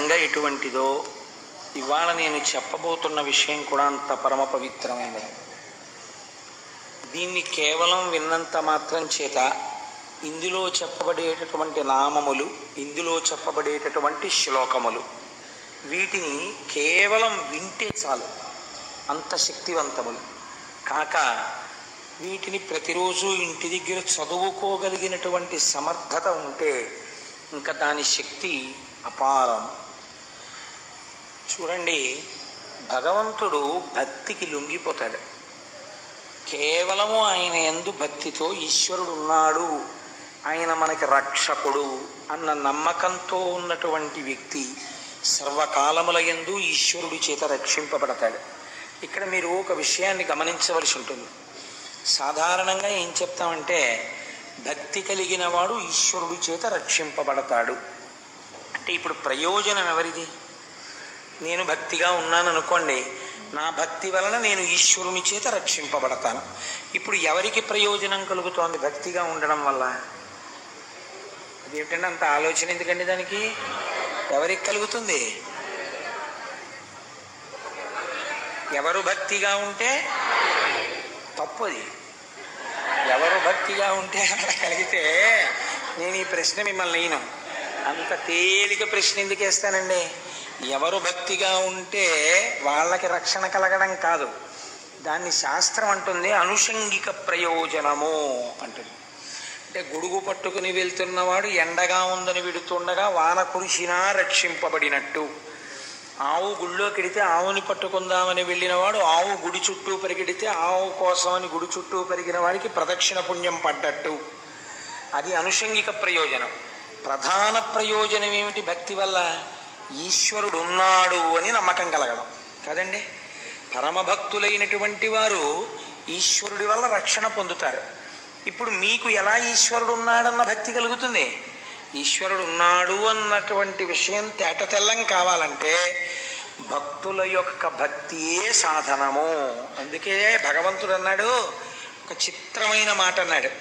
నిజంగా ఎటువంటిదో ఇవాళ నేను చెప్పబోతున్న విషయం కూడా అంత పరమ పవిత్రమైనది దీన్ని కేవలం విన్నంత మాత్రం చేత ఇందులో చెప్పబడేటటువంటి నామములు ఇందులో చెప్పబడేటటువంటి శ్లోకములు వీటిని కేవలం వింటే చాలు అంత శక్తివంతములు కాక వీటిని ప్రతిరోజు ఇంటి దగ్గర చదువుకోగలిగినటువంటి సమర్థత ఉంటే ఇంకా దాని శక్తి అపారం చూడండి భగవంతుడు భక్తికి లొంగిపోతాడు కేవలము ఆయన ఎందు భక్తితో ఈశ్వరుడు ఉన్నాడు ఆయన మనకి రక్షకుడు అన్న నమ్మకంతో ఉన్నటువంటి వ్యక్తి సర్వకాలముల ఎందు ఈశ్వరుడి చేత రక్షింపబడతాడు ఇక్కడ మీరు ఒక విషయాన్ని గమనించవలసి ఉంటుంది సాధారణంగా ఏం చెప్తామంటే భక్తి కలిగిన వాడు ఈశ్వరుడి చేత రక్షింపబడతాడు అంటే ఇప్పుడు ప్రయోజనం ఎవరిది నేను భక్తిగా ఉన్నాను అనుకోండి నా భక్తి వలన నేను ఈశ్వరుని చేత రక్షింపబడతాను ఇప్పుడు ఎవరికి ప్రయోజనం కలుగుతోంది భక్తిగా ఉండడం వల్ల అదేమిటంటే అంత ఆలోచన ఎందుకండి దానికి ఎవరికి కలుగుతుంది ఎవరు భక్తిగా ఉంటే తప్పు అది ఎవరు భక్తిగా ఉంటే అలా కలిగితే నేను ఈ ప్రశ్న మిమ్మల్ని నేను అంత తేలిక ప్రశ్న ఎందుకు వేస్తానండి ఎవరు భక్తిగా ఉంటే వాళ్ళకి రక్షణ కలగడం కాదు దాన్ని శాస్త్రం అంటుంది అనుషంగిక ప్రయోజనము అంటుంది అంటే గొడుగు పట్టుకుని వెళ్తున్నవాడు ఎండగా ఉందని విడుతుండగా వాన కురిసినా రక్షింపబడినట్టు ఆవు గుళ్ళో కెడితే ఆవుని పట్టుకుందామని వెళ్ళినవాడు ఆవు గుడి చుట్టూ పరిగెడితే ఆవు కోసమని గుడి చుట్టూ పెరిగిన వాడికి ప్రదక్షిణ పుణ్యం పడ్డట్టు అది అనుషంగిక ప్రయోజనం ప్రధాన ప్రయోజనం ఏమిటి భక్తి వల్ల ఈశ్వరుడు ఉన్నాడు అని నమ్మకం కలగడం కదండి పరమభక్తులైనటువంటి వారు ఈశ్వరుడి వల్ల రక్షణ పొందుతారు ఇప్పుడు మీకు ఎలా ఈశ్వరుడు ఉన్నాడన్న భక్తి కలుగుతుంది ఈశ్వరుడు ఉన్నాడు అన్నటువంటి విషయం తేట తెల్లం కావాలంటే భక్తుల యొక్క భక్తియే సాధనము అందుకే భగవంతుడు అన్నాడు ఒక చిత్రమైన మాట అన్నాడు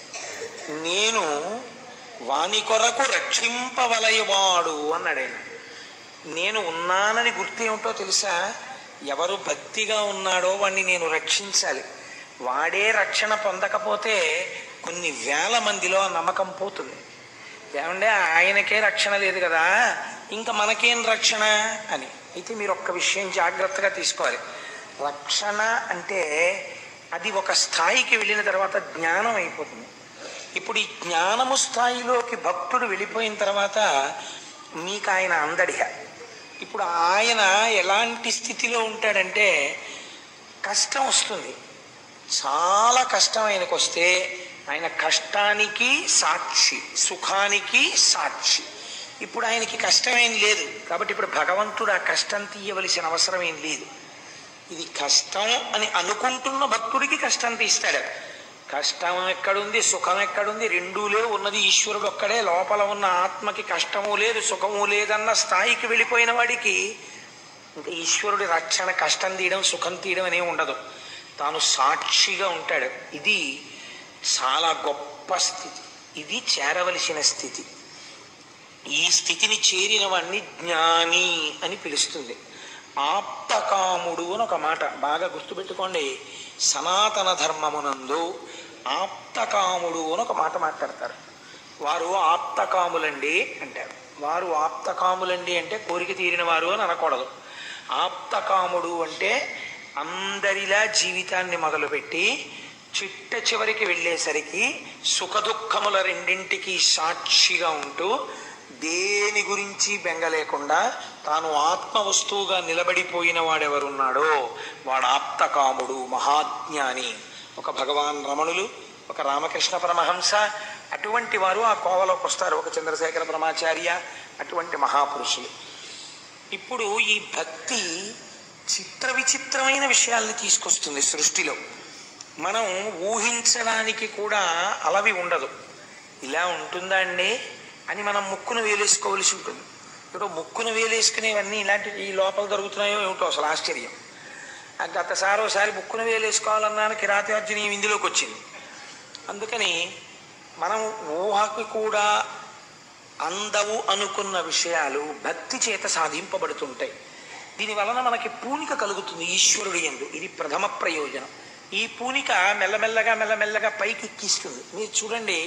నేను వాని కొరకు రక్షింపవలయవాడు అన్నాడు ఆయన నేను ఉన్నానని గుర్తు ఏమిటో తెలుసా ఎవరు భక్తిగా ఉన్నాడో వాడిని నేను రక్షించాలి వాడే రక్షణ పొందకపోతే కొన్ని వేల మందిలో ఆ నమ్మకం పోతుంది ఏమంటే ఆయనకే రక్షణ లేదు కదా ఇంకా మనకేం రక్షణ అని అయితే మీరు ఒక్క విషయం జాగ్రత్తగా తీసుకోవాలి రక్షణ అంటే అది ఒక స్థాయికి వెళ్ళిన తర్వాత జ్ఞానం అయిపోతుంది ఇప్పుడు ఈ జ్ఞానము స్థాయిలోకి భక్తుడు వెళ్ళిపోయిన తర్వాత మీకు ఆయన అందడిగా ఇప్పుడు ఆయన ఎలాంటి స్థితిలో ఉంటాడంటే కష్టం వస్తుంది చాలా కష్టం ఆయనకు వస్తే ఆయన కష్టానికి సాక్షి సుఖానికి సాక్షి ఇప్పుడు ఆయనకి కష్టమేం లేదు కాబట్టి ఇప్పుడు భగవంతుడు ఆ కష్టం తీయవలసిన అవసరం ఏం లేదు ఇది కష్టం అని అనుకుంటున్న భక్తుడికి కష్టం తీస్తాడు కష్టం ఎక్కడుంది సుఖం ఎక్కడుంది రెండూ లేవు ఉన్నది ఈశ్వరుడు ఒక్కడే లోపల ఉన్న ఆత్మకి కష్టము లేదు సుఖము లేదన్న స్థాయికి వెళ్ళిపోయిన వాడికి ఇంకా ఈశ్వరుడి రక్షణ కష్టం తీయడం సుఖం తీయడం అనే ఉండదు తాను సాక్షిగా ఉంటాడు ఇది చాలా గొప్ప స్థితి ఇది చేరవలసిన స్థితి ఈ స్థితిని చేరిన వాడిని జ్ఞాని అని పిలుస్తుంది ఆప్తకాముడు అని ఒక మాట బాగా గుర్తుపెట్టుకోండి సనాతన ధర్మమునందు ఆప్తకాముడు అని ఒక మాట మాట్లాడతారు వారు ఆప్తకాములండి అంటారు వారు ఆప్తకాములండి అంటే కోరిక తీరిన వారు అని అనకూడదు ఆప్తకాముడు అంటే అందరిలా జీవితాన్ని మొదలుపెట్టి చిట్ట చివరికి వెళ్ళేసరికి సుఖదుఖముల రెండింటికి సాక్షిగా ఉంటూ దేని గురించి బెంగ లేకుండా తాను ఆత్మ వస్తువుగా నిలబడిపోయిన వాడెవరున్నాడో వాడు ఆప్తకాముడు మహాజ్ఞాని ఒక భగవాన్ రమణులు ఒక రామకృష్ణ పరమహంస అటువంటి వారు ఆ కోవలోకి వస్తారు ఒక చంద్రశేఖర బ్రహ్మాచార్య అటువంటి మహాపురుషులు ఇప్పుడు ఈ భక్తి చిత్ర విచిత్రమైన విషయాల్ని తీసుకొస్తుంది సృష్టిలో మనం ఊహించడానికి కూడా అలవి ఉండదు ఇలా ఉంటుందా అండి అని మనం ముక్కును వేలేసుకోవలసి ఉంటుంది ఇప్పుడు ముక్కును వేలేసుకునేవన్నీ ఇలాంటి ఈ లోపల దొరుకుతున్నాయో ఏమిటో అసలు ఆశ్చర్యం ఆ గతసారి ఒకసారి ముక్కును వేలేసుకోవాలన్నాను కిరాతార్జునీయం ఇందులోకి వచ్చింది అందుకని మనం ఊహకి కూడా అందవు అనుకున్న విషయాలు భక్తి చేత సాధింపబడుతుంటాయి దీని వలన మనకి పూనిక కలుగుతుంది ఈశ్వరుడి ఎందు ఇది ప్రథమ ప్రయోజనం ఈ పూనిక మెల్లమెల్లగా మెల్లమెల్లగా పైకి ఎక్కిస్తుంది మీరు చూడండి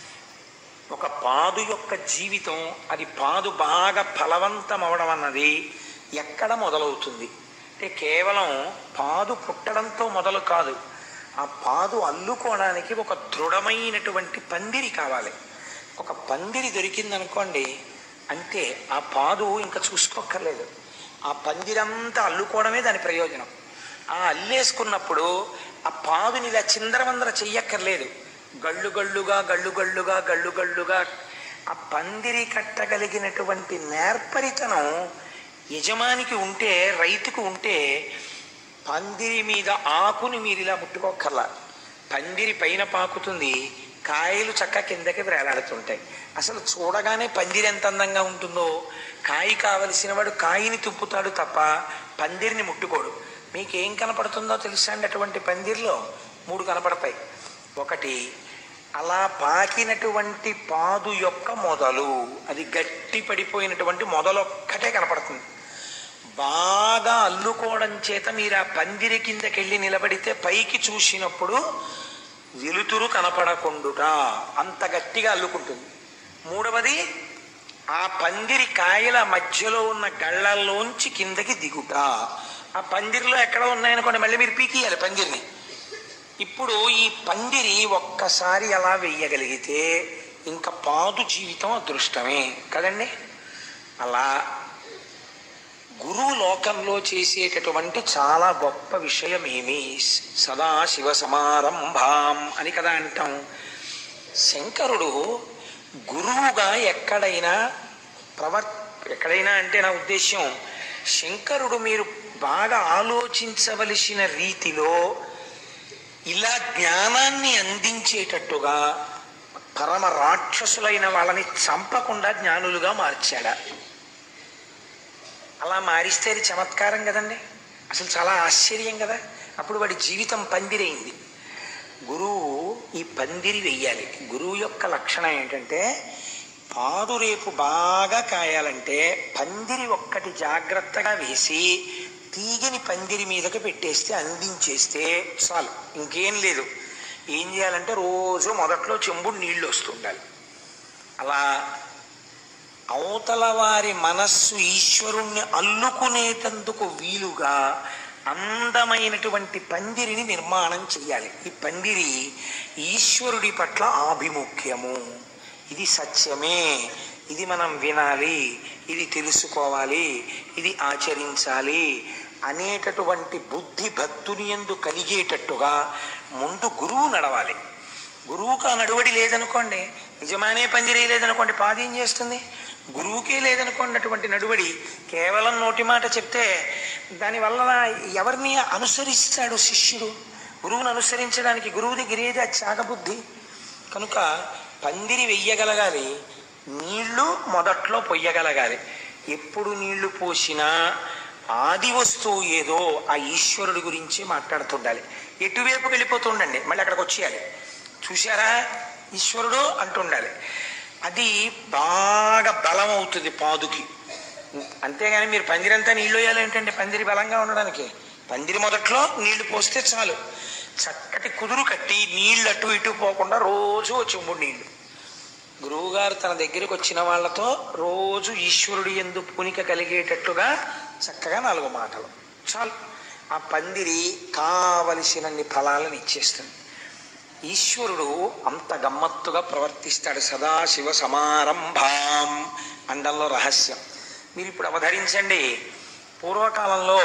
ఒక పాదు యొక్క జీవితం అది పాదు బాగా ఫలవంతం అవడం అన్నది ఎక్కడ మొదలవుతుంది అంటే కేవలం పాదు పుట్టడంతో మొదలు కాదు ఆ పాదు అల్లుకోవడానికి ఒక దృఢమైనటువంటి పందిరి కావాలి ఒక పందిరి దొరికిందనుకోండి అంటే ఆ పాదు ఇంకా చూసుకోక్కర్లేదు ఆ పందిరంతా అల్లుకోవడమే దాని ప్రయోజనం ఆ అల్లేసుకున్నప్పుడు ఆ పాదుని ఇలా చిందరవందర చెయ్యక్కర్లేదు గళ్ళు గళ్ళుగా గళ్ళు గళ్ళుగా గళ్ళు గళ్ళుగా ఆ పందిరి కట్టగలిగినటువంటి నేర్పరితనం యజమానికి ఉంటే రైతుకు ఉంటే పందిరి మీద ఆకుని మీరు ఇలా ముట్టుకోకర్లా పందిరి పైన పాకుతుంది కాయలు చక్క కిందకి వేలాడుతుంటాయి అసలు చూడగానే పందిరి ఎంత అందంగా ఉంటుందో కాయ కావలసిన వాడు కాయని తుప్పుతాడు తప్ప పందిరిని ముట్టుకోడు మీకేం కనపడుతుందో తెలుసా అండి అటువంటి పందిరిలో మూడు కనపడతాయి ఒకటి అలా పాకినటువంటి పాదు యొక్క మొదలు అది గట్టి పడిపోయినటువంటి మొదలొక్కటే కనపడుతుంది బాగా అల్లుకోవడం చేత మీరు ఆ పందిరి కిందకెళ్ళి నిలబడితే పైకి చూసినప్పుడు వెలుతురు కనపడకుండుట అంత గట్టిగా అల్లుకుంటుంది మూడవది ఆ పందిరి కాయల మధ్యలో ఉన్న గళ్ళల్లోంచి కిందకి దిగుట ఆ పందిరిలో ఎక్కడ ఉన్నాయనుకోండి మళ్ళీ మీరు పీకియాలి పందిరిని ఇప్పుడు ఈ పందిరి ఒక్కసారి అలా వెయ్యగలిగితే ఇంకా పాదు జీవితం అదృష్టమే కదండి అలా గురువు లోకంలో చేసేటటువంటి చాలా గొప్ప విషయం ఏమి సదా శివ సమారంభాం అని కదా అంటాం శంకరుడు గురువుగా ఎక్కడైనా ప్రవర్ ఎక్కడైనా అంటే నా ఉద్దేశ్యం శంకరుడు మీరు బాగా ఆలోచించవలసిన రీతిలో ఇలా జ్ఞానాన్ని అందించేటట్టుగా పరమ రాక్షసులైన వాళ్ళని చంపకుండా జ్ఞానులుగా మార్చాడా అలా మారిస్తే అది చమత్కారం కదండి అసలు చాలా ఆశ్చర్యం కదా అప్పుడు వాడి జీవితం పందిరైంది గురువు ఈ పందిరి వెయ్యాలి గురువు యొక్క లక్షణం ఏంటంటే పాదు రేపు బాగా కాయాలంటే పందిరి ఒక్కటి జాగ్రత్తగా వేసి తీగని పందిరి మీదకి పెట్టేస్తే అందించేస్తే చాలు ఇంకేం లేదు ఏం చేయాలంటే రోజు మొదట్లో చెంబుడు నీళ్లు వస్తుండాలి అలా అవతల వారి మనస్సు ఈశ్వరుణ్ణి అల్లుకునేటందుకు వీలుగా అందమైనటువంటి పందిరిని నిర్మాణం చెయ్యాలి ఈ పందిరి ఈశ్వరుడి పట్ల ఆభిముఖ్యము ఇది సత్యమే ఇది మనం వినాలి ఇది తెలుసుకోవాలి ఇది ఆచరించాలి అనేటటువంటి బుద్ధి భక్తుని ఎందు కలిగేటట్టుగా ముందు గురువు నడవాలి గురువుకు ఆ నడువడి లేదనుకోండి నిజమానే పందిరి లేదనుకోండి పాది ఏం చేస్తుంది గురువుకే లేదనుకోండి అటువంటి నడువడి కేవలం నోటి మాట చెప్తే దానివల్ల ఎవరిని అనుసరిస్తాడు శిష్యుడు గురువుని అనుసరించడానికి గురువు దగ్గర ఏది ఆ త్యాగబుద్ధి కనుక పందిరి వెయ్యగలగాలి నీళ్లు మొదట్లో పొయ్యగలగాలి ఎప్పుడు నీళ్లు పోసినా ఆది వస్తువు ఏదో ఆ ఈశ్వరుడి గురించి మాట్లాడుతుండాలి ఎటువైపుకి వెళ్ళిపోతుండండి మళ్ళీ అక్కడికి వచ్చేయాలి చూశారా ఈశ్వరుడు అంటుండాలి అది బాగా బలం అవుతుంది పాదుకి అంతేగాని మీరు పందిరంతా నీళ్ళు వేయాలి ఏంటంటే పందిరి బలంగా ఉండడానికి పందిరి మొదట్లో నీళ్లు పోస్తే చాలు చక్కటి కుదురు కట్టి నీళ్ళు అటు ఇటు పోకుండా రోజు చెంబుడు నీళ్లు గురువుగారు తన దగ్గరికి వచ్చిన వాళ్ళతో రోజు ఈశ్వరుడి ఎందు పునిక కలిగేటట్టుగా చక్కగా నాలుగు మాటలు చాలు ఆ పందిరి కావలసినన్ని ఫలాలను ఇచ్చేస్తుంది ఈశ్వరుడు అంత గమ్మత్తుగా ప్రవర్తిస్తాడు సదాశివ సమారంభాం అండంలో రహస్యం మీరు ఇప్పుడు అవధరించండి పూర్వకాలంలో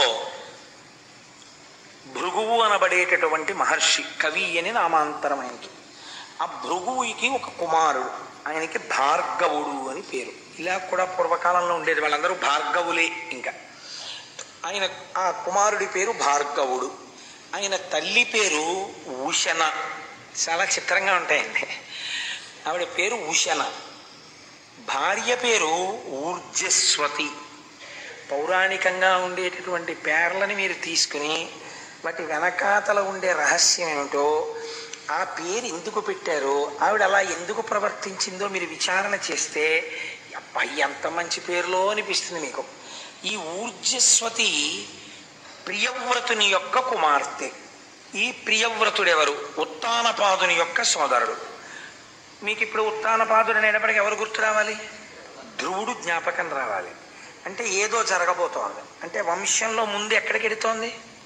భృగువు అనబడేటటువంటి మహర్షి కవి అని నామాంతరం ఆయనకి ఆ భృగువుకి ఒక కుమారుడు ఆయనకి భార్గవుడు అని పేరు ఇలా కూడా పూర్వకాలంలో ఉండేది వాళ్ళందరూ భార్గవులే ఇంకా ఆయన ఆ కుమారుడి పేరు భార్గవుడు ఆయన తల్లి పేరు ఉషన చాలా చిత్రంగా ఉంటాయండి ఆవిడ పేరు ఉషన భార్య పేరు ఊర్జస్వతి పౌరాణికంగా ఉండేటటువంటి పేర్లని మీరు తీసుకుని వాటి వెనకాతల ఉండే రహస్యం ఏమిటో ఆ పేరు ఎందుకు పెట్టారో ఆవిడ అలా ఎందుకు ప్రవర్తించిందో మీరు విచారణ చేస్తే అబ్బాయి ఎంత మంచి పేరులో అనిపిస్తుంది మీకు ఈ ఊర్జస్వతి ప్రియవ్రతుని యొక్క కుమార్తె ఈ ప్రియవ్రతుడెవరు ఉత్తానపాదుని యొక్క సోదరుడు మీకు ఇప్పుడు ఉత్తానపాదుడు అనేటప్పటికి ఎవరు గుర్తు రావాలి ధ్రువుడు జ్ఞాపకం రావాలి అంటే ఏదో జరగబోతోంది అంటే వంశంలో ముందు ఎక్కడికి ఎడుతోంది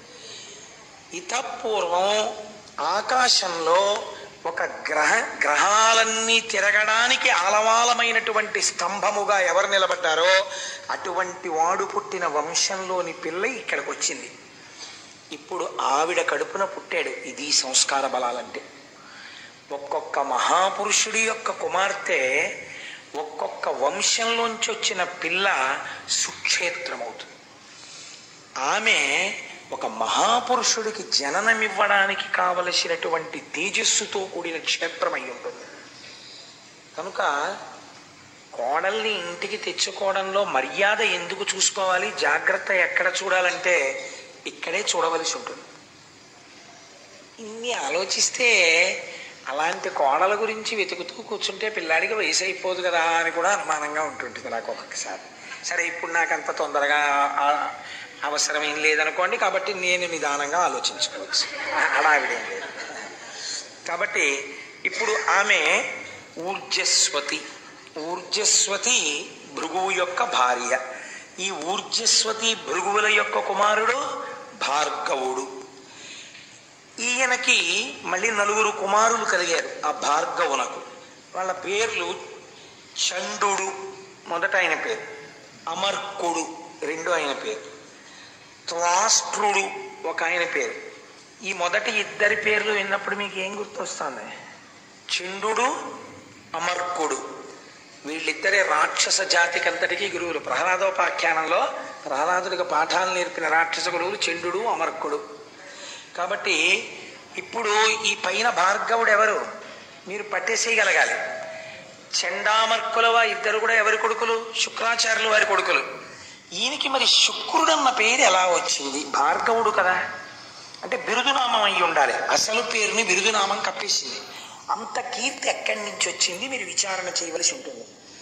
ఇతపూర్వం ఆకాశంలో ఒక గ్రహ గ్రహాలన్నీ తిరగడానికి ఆలవాలమైనటువంటి స్తంభముగా ఎవరు నిలబడ్డారో అటువంటి వాడు పుట్టిన వంశంలోని పిల్ల ఇక్కడికి వచ్చింది ఇప్పుడు ఆవిడ కడుపున పుట్టాడు ఇది సంస్కార బలాలంటే ఒక్కొక్క మహాపురుషుడి యొక్క కుమార్తె ఒక్కొక్క వంశంలోంచి వచ్చిన పిల్ల సుక్షేత్రమవుతుంది ఆమె ఒక మహాపురుషుడికి జననమివ్వడానికి కావలసినటువంటి తేజస్సుతో కూడిన క్షేత్రమై ఉంటుంది కనుక కోడల్ని ఇంటికి తెచ్చుకోవడంలో మర్యాద ఎందుకు చూసుకోవాలి జాగ్రత్త ఎక్కడ చూడాలంటే ఇక్కడే చూడవలసి ఉంటుంది ఇన్ని ఆలోచిస్తే అలాంటి కోడల గురించి వెతుకుతూ కూర్చుంటే పిల్లాడికి వయసు అయిపోదు కదా అని కూడా అనుమానంగా ఉంటుంటుంది నాకు ఒక్కొక్కసారి సరే ఇప్పుడు నాకు అంత తొందరగా ఆ- అవసరం ఏం లేదనుకోండి కాబట్టి నేను నిదానంగా ఆలోచించుకోవచ్చు హడావిడేం లేదు కాబట్టి ఇప్పుడు ఆమె ఊర్జస్వతి ఊర్జస్వతి భృగువు యొక్క భార్య ఈ ఊర్జస్వతి భృగువుల యొక్క కుమారుడు భార్గవుడు ఈయనకి మళ్ళీ నలుగురు కుమారులు కలిగారు ఆ భార్గవునకు వాళ్ళ పేర్లు చండుడు మొదట ఆయన పేరు అమర్కుడు రెండు ఆయన పేరు త్రాష్ట్రుడు ఒక ఆయన పేరు ఈ మొదటి ఇద్దరి పేర్లు విన్నప్పుడు మీకు ఏం గుర్తొస్తుంది చండుడు అమర్కుడు వీళ్ళిద్దరే రాక్షస జాతికంతటికీ గురువులు ప్రహ్లాదోపాఖ్యానంలో ప్రహ్లాదుడికి పాఠాలు నేర్పిన రాక్షస గురువులు చండుడు అమర్కుడు కాబట్టి ఇప్పుడు ఈ పైన భార్గవుడు ఎవరు మీరు పట్టేసేయగలగాలి చండామర్కుల వా ఇద్దరు కూడా ఎవరి కొడుకులు శుక్రాచార్యులు వారి కొడుకులు ఈయనకి మరి శుక్రుడు అన్న పేరు ఎలా వచ్చింది భార్గవుడు కదా అంటే బిరుదునామం అయి ఉండాలి అసలు పేరుని బిరుదునామం కప్పేసింది అంత కీర్తి ఎక్కడి నుంచి వచ్చింది మీరు విచారణ చేయవలసి ఉంటుంది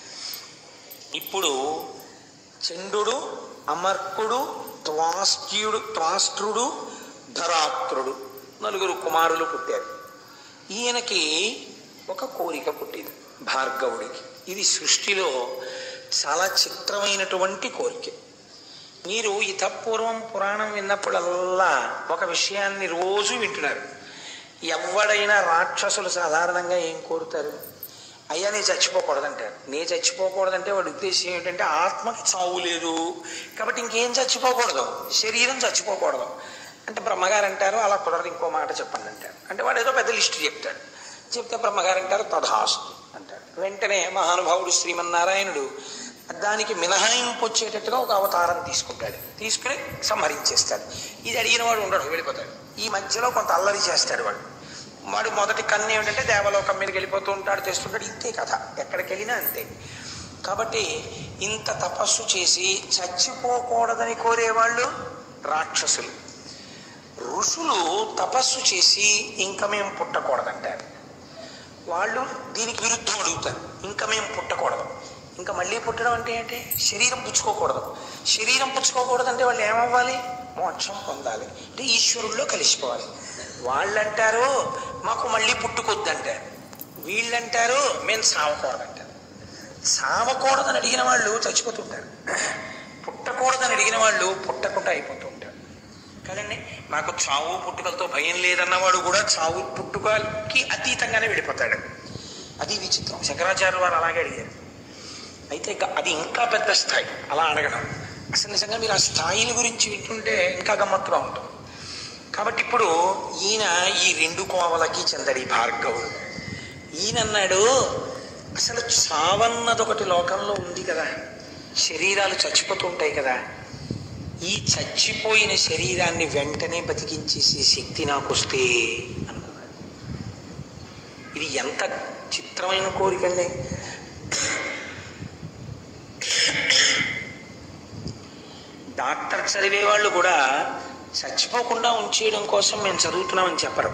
ఇప్పుడు చండుడు అమర్కుడు త్వాస్ట్యుడు త్వాష్ట్రుడు ధరాత్రుడు నలుగురు కుమారులు పుట్టారు ఈయనకి ఒక కోరిక పుట్టింది భార్గవుడికి ఇది సృష్టిలో చాలా చిత్రమైనటువంటి కోరిక మీరు ఇతపూర్వం పురాణం విన్నప్పుడల్లా ఒక విషయాన్ని రోజు వింటున్నారు ఎవడైనా రాక్షసులు సాధారణంగా ఏం కోరుతారు అయ్యా నేను చచ్చిపోకూడదంటారు నేను చచ్చిపోకూడదంటే వాడి ఉద్దేశం ఏమిటంటే ఆత్మకి చావు లేదు కాబట్టి ఇంకేం చచ్చిపోకూడదు శరీరం చచ్చిపోకూడదు అంటే బ్రహ్మగారు అంటారు అలా కుదరదు ఇంకో మాట చెప్పండి అంటారు అంటే వాడు ఏదో పెద్ద లిస్టు చెప్తాడు చెప్తే బ్రహ్మగారు అంటారు తథాస్తు అంటాడు వెంటనే మహానుభావుడు శ్రీమన్నారాయణుడు దానికి మినహాయింపు వచ్చేటట్టుగా ఒక అవతారం తీసుకుంటాడు తీసుకుని సంహరించేస్తాడు ఇది అడిగిన వాడు ఉండడు వెళ్ళిపోతాడు ఈ మధ్యలో కొంత అల్లరి చేస్తాడు వాడు వాడు మొదటి కన్ను ఏమిటంటే దేవలోకం మీదకి వెళ్ళిపోతూ ఉంటాడు తెస్తుంటాడు ఇంతే కథ ఎక్కడికి వెళ్ళినా అంతే కాబట్టి ఇంత తపస్సు చేసి చచ్చిపోకూడదని కోరేవాళ్ళు రాక్షసులు ఋషులు తపస్సు చేసి ఇంకా మేము పుట్టకూడదంటారు వాళ్ళు దీనికి విరుద్ధం అడుగుతారు ఇంకా మేము పుట్టకూడదు ఇంకా మళ్ళీ పుట్టడం అంటే ఏంటి శరీరం పుచ్చుకోకూడదు శరీరం పుచ్చుకోకూడదు అంటే వాళ్ళు ఏమవ్వాలి మోక్షం పొందాలి అంటే ఈశ్వరుల్లో కలిసిపోవాలి వాళ్ళంటారు మాకు మళ్ళీ పుట్టుకొద్దంటారు వీళ్ళంటారు మేము సావకూడదంటారు సావకూడదని అడిగిన వాళ్ళు చచ్చిపోతుంటారు పుట్టకూడదని అడిగిన వాళ్ళు పుట్టకుండా అయిపోతూ ఉంటారు కదండి నాకు చావు పుట్టుకలతో భయం లేదన్నవాడు కూడా చావు పుట్టుకకి అతీతంగానే వెళ్ళిపోతాడు అది విచిత్రం శంకరాచార్య వారు అలాగే అడిగారు అయితే ఇక అది ఇంకా పెద్ద స్థాయి అలా అడగడం అసలు నిజంగా మీరు ఆ స్థాయిల గురించి వింటుంటే ఇంకా గమ్మత్తుగా ఉంటుంది కాబట్టి ఇప్పుడు ఈయన ఈ రెండు కోవలకి చెందడి భార్గవుడు ఈయన అన్నాడు అసలు చావన్నది ఒకటి లోకంలో ఉంది కదా శరీరాలు చచ్చిపోతూ ఉంటాయి కదా ఈ చచ్చిపోయిన శరీరాన్ని వెంటనే బతికించేసే శక్తి నాకు వస్తే అనుకున్నాడు ఇది ఎంత చిత్రమైన కోరికండి డాక్టర్ చదివే వాళ్ళు కూడా చచ్చిపోకుండా ఉంచేయడం కోసం మేము చదువుతున్నామని చెప్పరు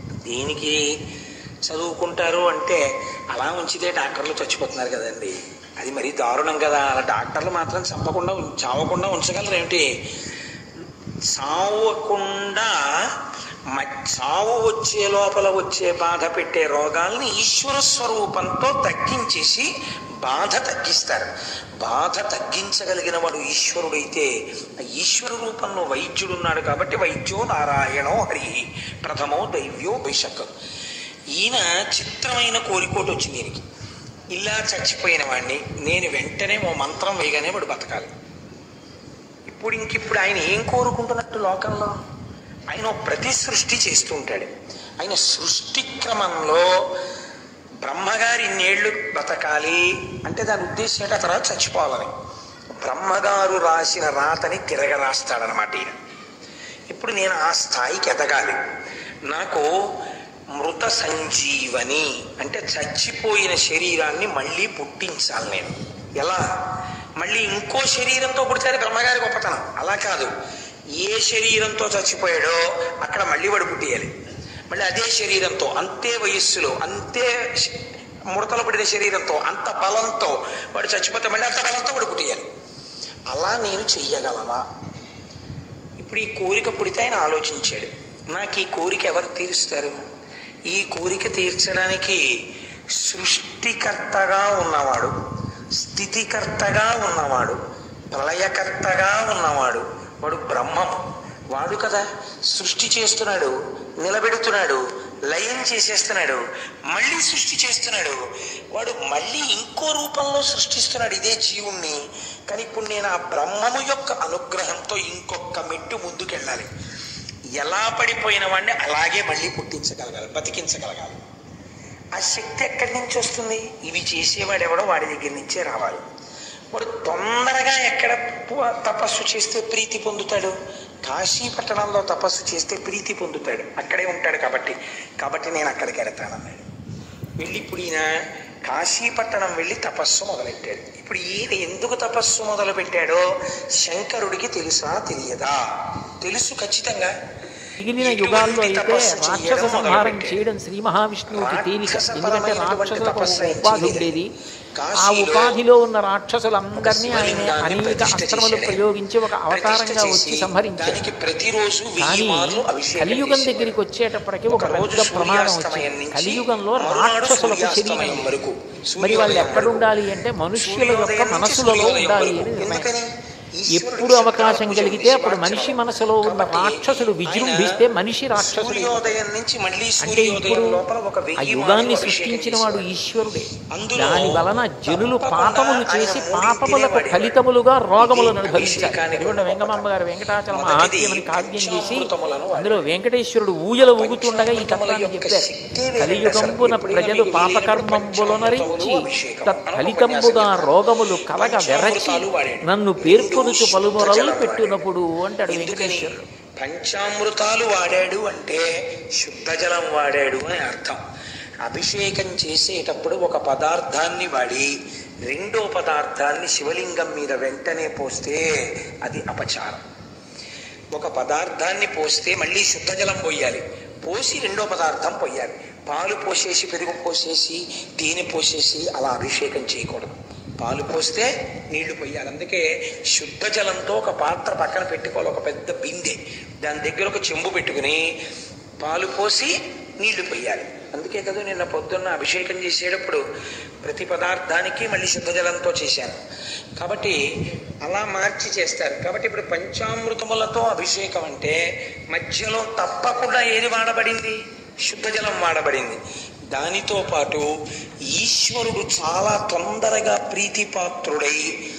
దేనికి చదువుకుంటారు అంటే అలా ఉంచితే డాక్టర్లు చచ్చిపోతున్నారు కదండి అది మరీ దారుణం కదా అలా డాక్టర్లు మాత్రం చంపకుండా ఉం- చావకుండా ఉంచగలరు ఏమిటి చావకుండా మ- చావు వచ్చే లోపల వచ్చే బాధ పెట్టే రోగాల్ని ఈశ్వర స్వరూపంతో తగ్గించేసి బాధ తగ్గిస్తారు బాధ తగ్గించగలిగిన వాడు ఈశ్వరుడైతే ఆ ఈశ్వర రూపంలో వైద్యుడున్నాడు కాబట్టి వైద్యో నారాయణో హరి ప్రథమో దైవ్యో బిషక్ ఈయన చిత్రమైన కోరికోటి వచ్చింది దీనికి ఇలా చచ్చిపోయిన వాడిని నేను వెంటనే ఓ మంత్రం వేయగానే వాడు బతకాలి ఇప్పుడు ఇంకిప్పుడు ఆయన ఏం కోరుకుంటున్నట్టు లోకంలో ఆయన ఓ ప్రతి సృష్టి చేస్తూ ఉంటాడు ఆయన సృష్టి క్రమంలో బ్రహ్మగారి ఇన్నేళ్ళు బతకాలి అంటే దాని ఉద్దేశం ఏంటి ఆ తర్వాత చచ్చిపోవాలని బ్రహ్మగారు రాసిన రాతని తిరగరాస్తాడనమాట ఈయన ఇప్పుడు నేను ఆ స్థాయికి ఎదగాలి నాకు మృత సంజీవని అంటే చచ్చిపోయిన శరీరాన్ని మళ్ళీ పుట్టించాలి నేను ఎలా మళ్ళీ ఇంకో శరీరంతో పుడితే బ్రహ్మగారి గొప్పతనం అలా కాదు ఏ శరీరంతో చచ్చిపోయాడో అక్కడ మళ్ళీ వాడు పుట్టేయాలి మళ్ళీ అదే శరీరంతో అంతే వయస్సులో అంతే శ- ముడతలు పడిన శరీరంతో అంత బలంతో వాడు చచ్చిపోతే మళ్ళీ అంత బలంతో వాడు పుట్టేయాలి అలా నేను చెయ్యగలవా ఇప్పుడు ఈ కోరిక పుడితే ఆయన ఆలోచించాడు నాకు ఈ కోరిక ఎవరు తీరుస్తారు ఈ కోరిక తీర్చడానికి సృష్టికర్తగా ఉన్నవాడు స్థితికర్తగా ఉన్నవాడు ప్రళయకర్తగా ఉన్నవాడు వాడు బ్రహ్మం వాడు కదా సృష్టి చేస్తున్నాడు నిలబెడుతున్నాడు లయం చేసేస్తున్నాడు మళ్ళీ సృష్టి చేస్తున్నాడు వాడు మళ్ళీ ఇంకో రూపంలో సృష్టిస్తున్నాడు ఇదే జీవుణ్ణి కానీ ఇప్పుడు నేను ఆ బ్రహ్మము యొక్క అనుగ్రహంతో ఇంకొక మెట్టు ముందుకెళ్ళాలి ఎలా పడిపోయిన వాడిని అలాగే మళ్ళీ పుట్టించగలగాలి బతికించగలగాలి ఆ శక్తి ఎక్కడి నుంచి వస్తుంది ఇవి చేసేవాడు ఎవడో వాడి దగ్గర నుంచే రావాలి వాడు తొందరగా ఎక్కడ పు- తపస్సు చేస్తే ప్రీతి పొందుతాడు కాశీ పట్టణంలో తపస్సు చేస్తే ప్రీతి పొందుతాడు అక్కడే ఉంటాడు కాబట్టి కాబట్టి నేను అక్కడికి వెడతానన్నాడు వెళ్ళి ఇప్పుడు ఈయన కాశీపట్టణం వెళ్ళి తపస్సు మొదలెట్టాడు ఇప్పుడు ఈయన ఎందుకు తపస్సు మొదలు పెట్టాడో శంకరుడికి తెలుసా తెలియదా తెలుసు ఖచ్చితంగా మిగిలిన ఎటువంటి యుగాల్లో అయితే తపస్సు రాక్షస చేయడం సంహారం మొదలుపెట్టాడు. చేయడం శ్రీ మహావిష్ణువుకి తేలిక ఎందుకంటే రాక్షసపరమైనటువంటి రాక్షసులకు ఒక తపస్సు ఆయన ఉపాధి చేయలేదు. ఉండేది ఆ కాశీలో ఉపాధిలో ఉన్న రాక్షసులందరినీ ఆయన శివలింగాన్ని అనేక ప్రతిష్ఠ అస్త్రములు చేశాడు. ప్రయోగించి ఒక అవతారంగా ప్రతిష్ఠ వచ్చి చేసి సంహరించాడు దానికి ప్రతిరోజు వెయ్యి కానీ మార్లు అభిషేకం కలియుగం చేసేవాడు. దగ్గరికి వచ్చేటప్పటికి ఒక ఒక రోజు పెద్ద ప్రమాదం సూర్యాస్తమయం వచ్చింది నుంచి కలియుగంలో మరునాడు రాక్షసులకు సూర్యాస్తమయం శరీరం వరకు, మరి వాళ్ళు సూర్యోదయం ఎక్కడ వరకు. ఉండాలి అంటే మనుష్యుల యొక్క సూర్యోదయం నుంచి మనసులలో సూర్యోదయం ఉండాలి వరకు. అని నిర్ణయం ఎందుకని? ఈశ్వరుడు ఎప్పుడు అవకాశం శుక్రాల కలిగితే పూజ అప్పుడు చేసి మనిషి మార్చాడు. మనసులో ఉన్న కాబట్టి రాక్షసుడు విజృంభిస్తే ఆయన మనిషి రాక్షసుడు సూర్యోదయం నుంచి మళ్ళీ అంటే సూర్యోదయం ఇప్పుడు లోపల ఒక ఆ వెయ్యి యుగాన్ని మార్లు అభిషేకం సృష్టించిన వాడు చేసేవాడు. ఈశ్వరుడే అందులో దాని వలన జనులు తప్పకుండా పాపములు ఆయన చేసి మూడింటినే పాపములకు వాడేవాడు. ఫలితములుగా రోగములను ఇది అనుభవించారు అభిషేకానికి ఇదిగోండి వెంగమాంబ గారు వెంకటాచల మొదటిది మహాత్మ్యం అని కావ్యం చేసి పంచామృతములను వాడారు. అందులో వెంకటేశ్వరుడు ఊయల ఊగుతుండగా ఈ పంచామృతముల తత్వాన్ని యొక్క చెప్పారు శక్తే వేరే కలియుగంబున అసలు. ప్రజలు ఎప్పుడైనా పాపకర్మంబులనరించి మీకు అభిషేకం. తత్ఫలితంబుగా రోగములు కలగ వెరచి పంచామృతాలు వాడాడు. నన్ను పేర్కొనుచు పలుమొరలు శుద్ధజలం పెట్టినప్పుడు అంటాడు ఎందుకని వెంకటేశ్వరుడు పంచామృతాలు వాడాడు అంటే శుద్ధ జలం వాడాడు అని అర్థం అభిషేకం చేసేటప్పుడు ఒక పదార్థాన్ని వాడి రెండో పదార్థాన్ని శివలింగం మీద వెంటనే పోస్తే అది అపచారం ఒక పదార్థాన్ని పోస్తే మళ్ళీ శుద్ధ జలం పోయాలి పోసి రెండో పదార్థం పోయాలి పాలు పోసేసి పెరుగు పోసేసి తేనె పోసేసి అలా అభిషేకం చేయకూడదు పాలు పోస్తే నీళ్లు పోయాలి అందుకే శుద్ధ జలంతో ఒక పాత్ర పక్కన పెట్టుకోవాలి ఒక పెద్ద బిందె దాని దగ్గర ఒక చెంబు పెట్టుకుని పాలు పోసి నీళ్లు పోయాలి అందుకే కదా నిన్న పొద్దున్న అభిషేకం చేసేటప్పుడు ప్రతి పదార్థానికి మళ్ళీ శుద్ధ జలంతో చేశాను కాబట్టి అలా మార్చి చేస్తారు కాబట్టి ఇప్పుడు పంచామృతములతో అభిషేకం అంటే మధ్యలో తప్పకుండా ఏది వాడబడింది శుద్ధ జలం వాడబడింది దానితో పాటు ఈశ్వరుడు చాలా తొందరగా ప్రీతిపాత్రుడై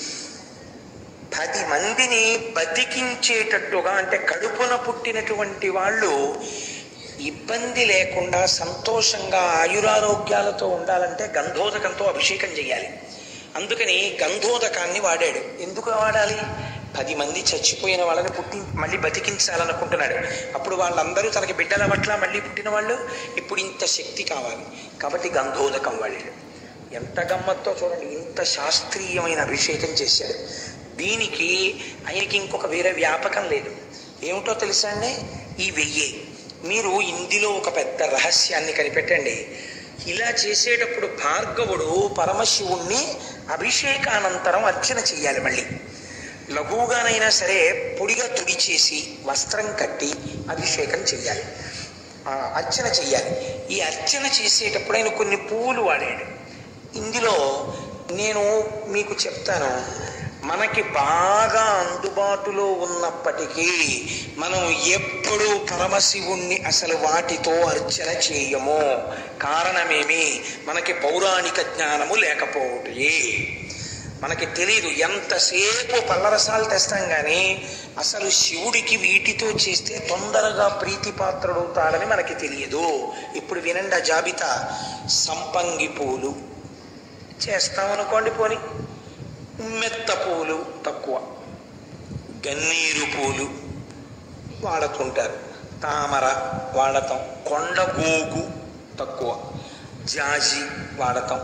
పది మందిని బతికించేటట్టుగా అంటే కడుపున పుట్టినటువంటి వాళ్ళు ఇబ్బంది లేకుండా సంతోషంగా ఆయురారోగ్యాలతో ఉండాలంటే గంధోదకంతో అభిషేకం చేయాలి అందుకని గంధోదకాన్ని వాడాడు ఎందుకు వాడాలి పది మంది చచ్చిపోయిన వాళ్ళని పుట్టి మళ్ళీ బతికించాలనుకుంటున్నాడు అప్పుడు వాళ్ళందరూ తనకి బిడ్డల పట్ల మళ్ళీ పుట్టిన వాళ్ళు ఇప్పుడు ఇంత శక్తి కావాలి కాబట్టి గంధోదకం వాడాడు ఎంత గమ్మత్తో చూడండి ఇంత శాస్త్రీయమైన అభిషేకం చేశాడు దీనికి ఆయనకి ఇంకొక వేరే వ్యాపకం లేదు ఏమిటో తెలుసా అండి ఈ వెయ్యి మీరు ఇందులో ఒక పెద్ద రహస్యాన్ని కనిపెట్టండి ఇలా చేసేటప్పుడు భార్గవుడు పరమశివుణ్ణి అభిషేకానంతరం అర్చన చెయ్యాలి మళ్ళీ లఘువుగానైనా సరే పొడిగా తుడిచేసి వస్త్రం కట్టి అభిషేకం చెయ్యాలి ఆ, అర్చన చెయ్యాలి ఈ అర్చన చేసేటప్పుడు ఆయన కొన్ని పువ్వులు వాడాడు ఇందులో నేను మీకు చెప్తాను మనకి బాగా అందుబాటులో ఉన్నప్పటికీ మనం ఎప్పుడూ పరమశివుణ్ణి అసలు వాటితో అర్చన చేయము కారణమేమి మనకి పౌరాణిక జ్ఞానము లేకపోవటే మనకి తెలియదు ఎంతసేపు పల్లరసాలు తెస్తాం కానీ అసలు శివుడికి వీటితో చేస్తే తొందరగా ప్రీతిపాత్రుడవుతాడని మనకి తెలియదు ఇప్పుడు వినండి ఆ జాబితా సంపంగి పూలు చేస్తామనుకోండి పోని మెత్త పూలు తక్కువ గన్నీరు పూలు వాడుతుంటారు తామర వాడతాం కొండగోగు తక్కువ జాజి వాడతాం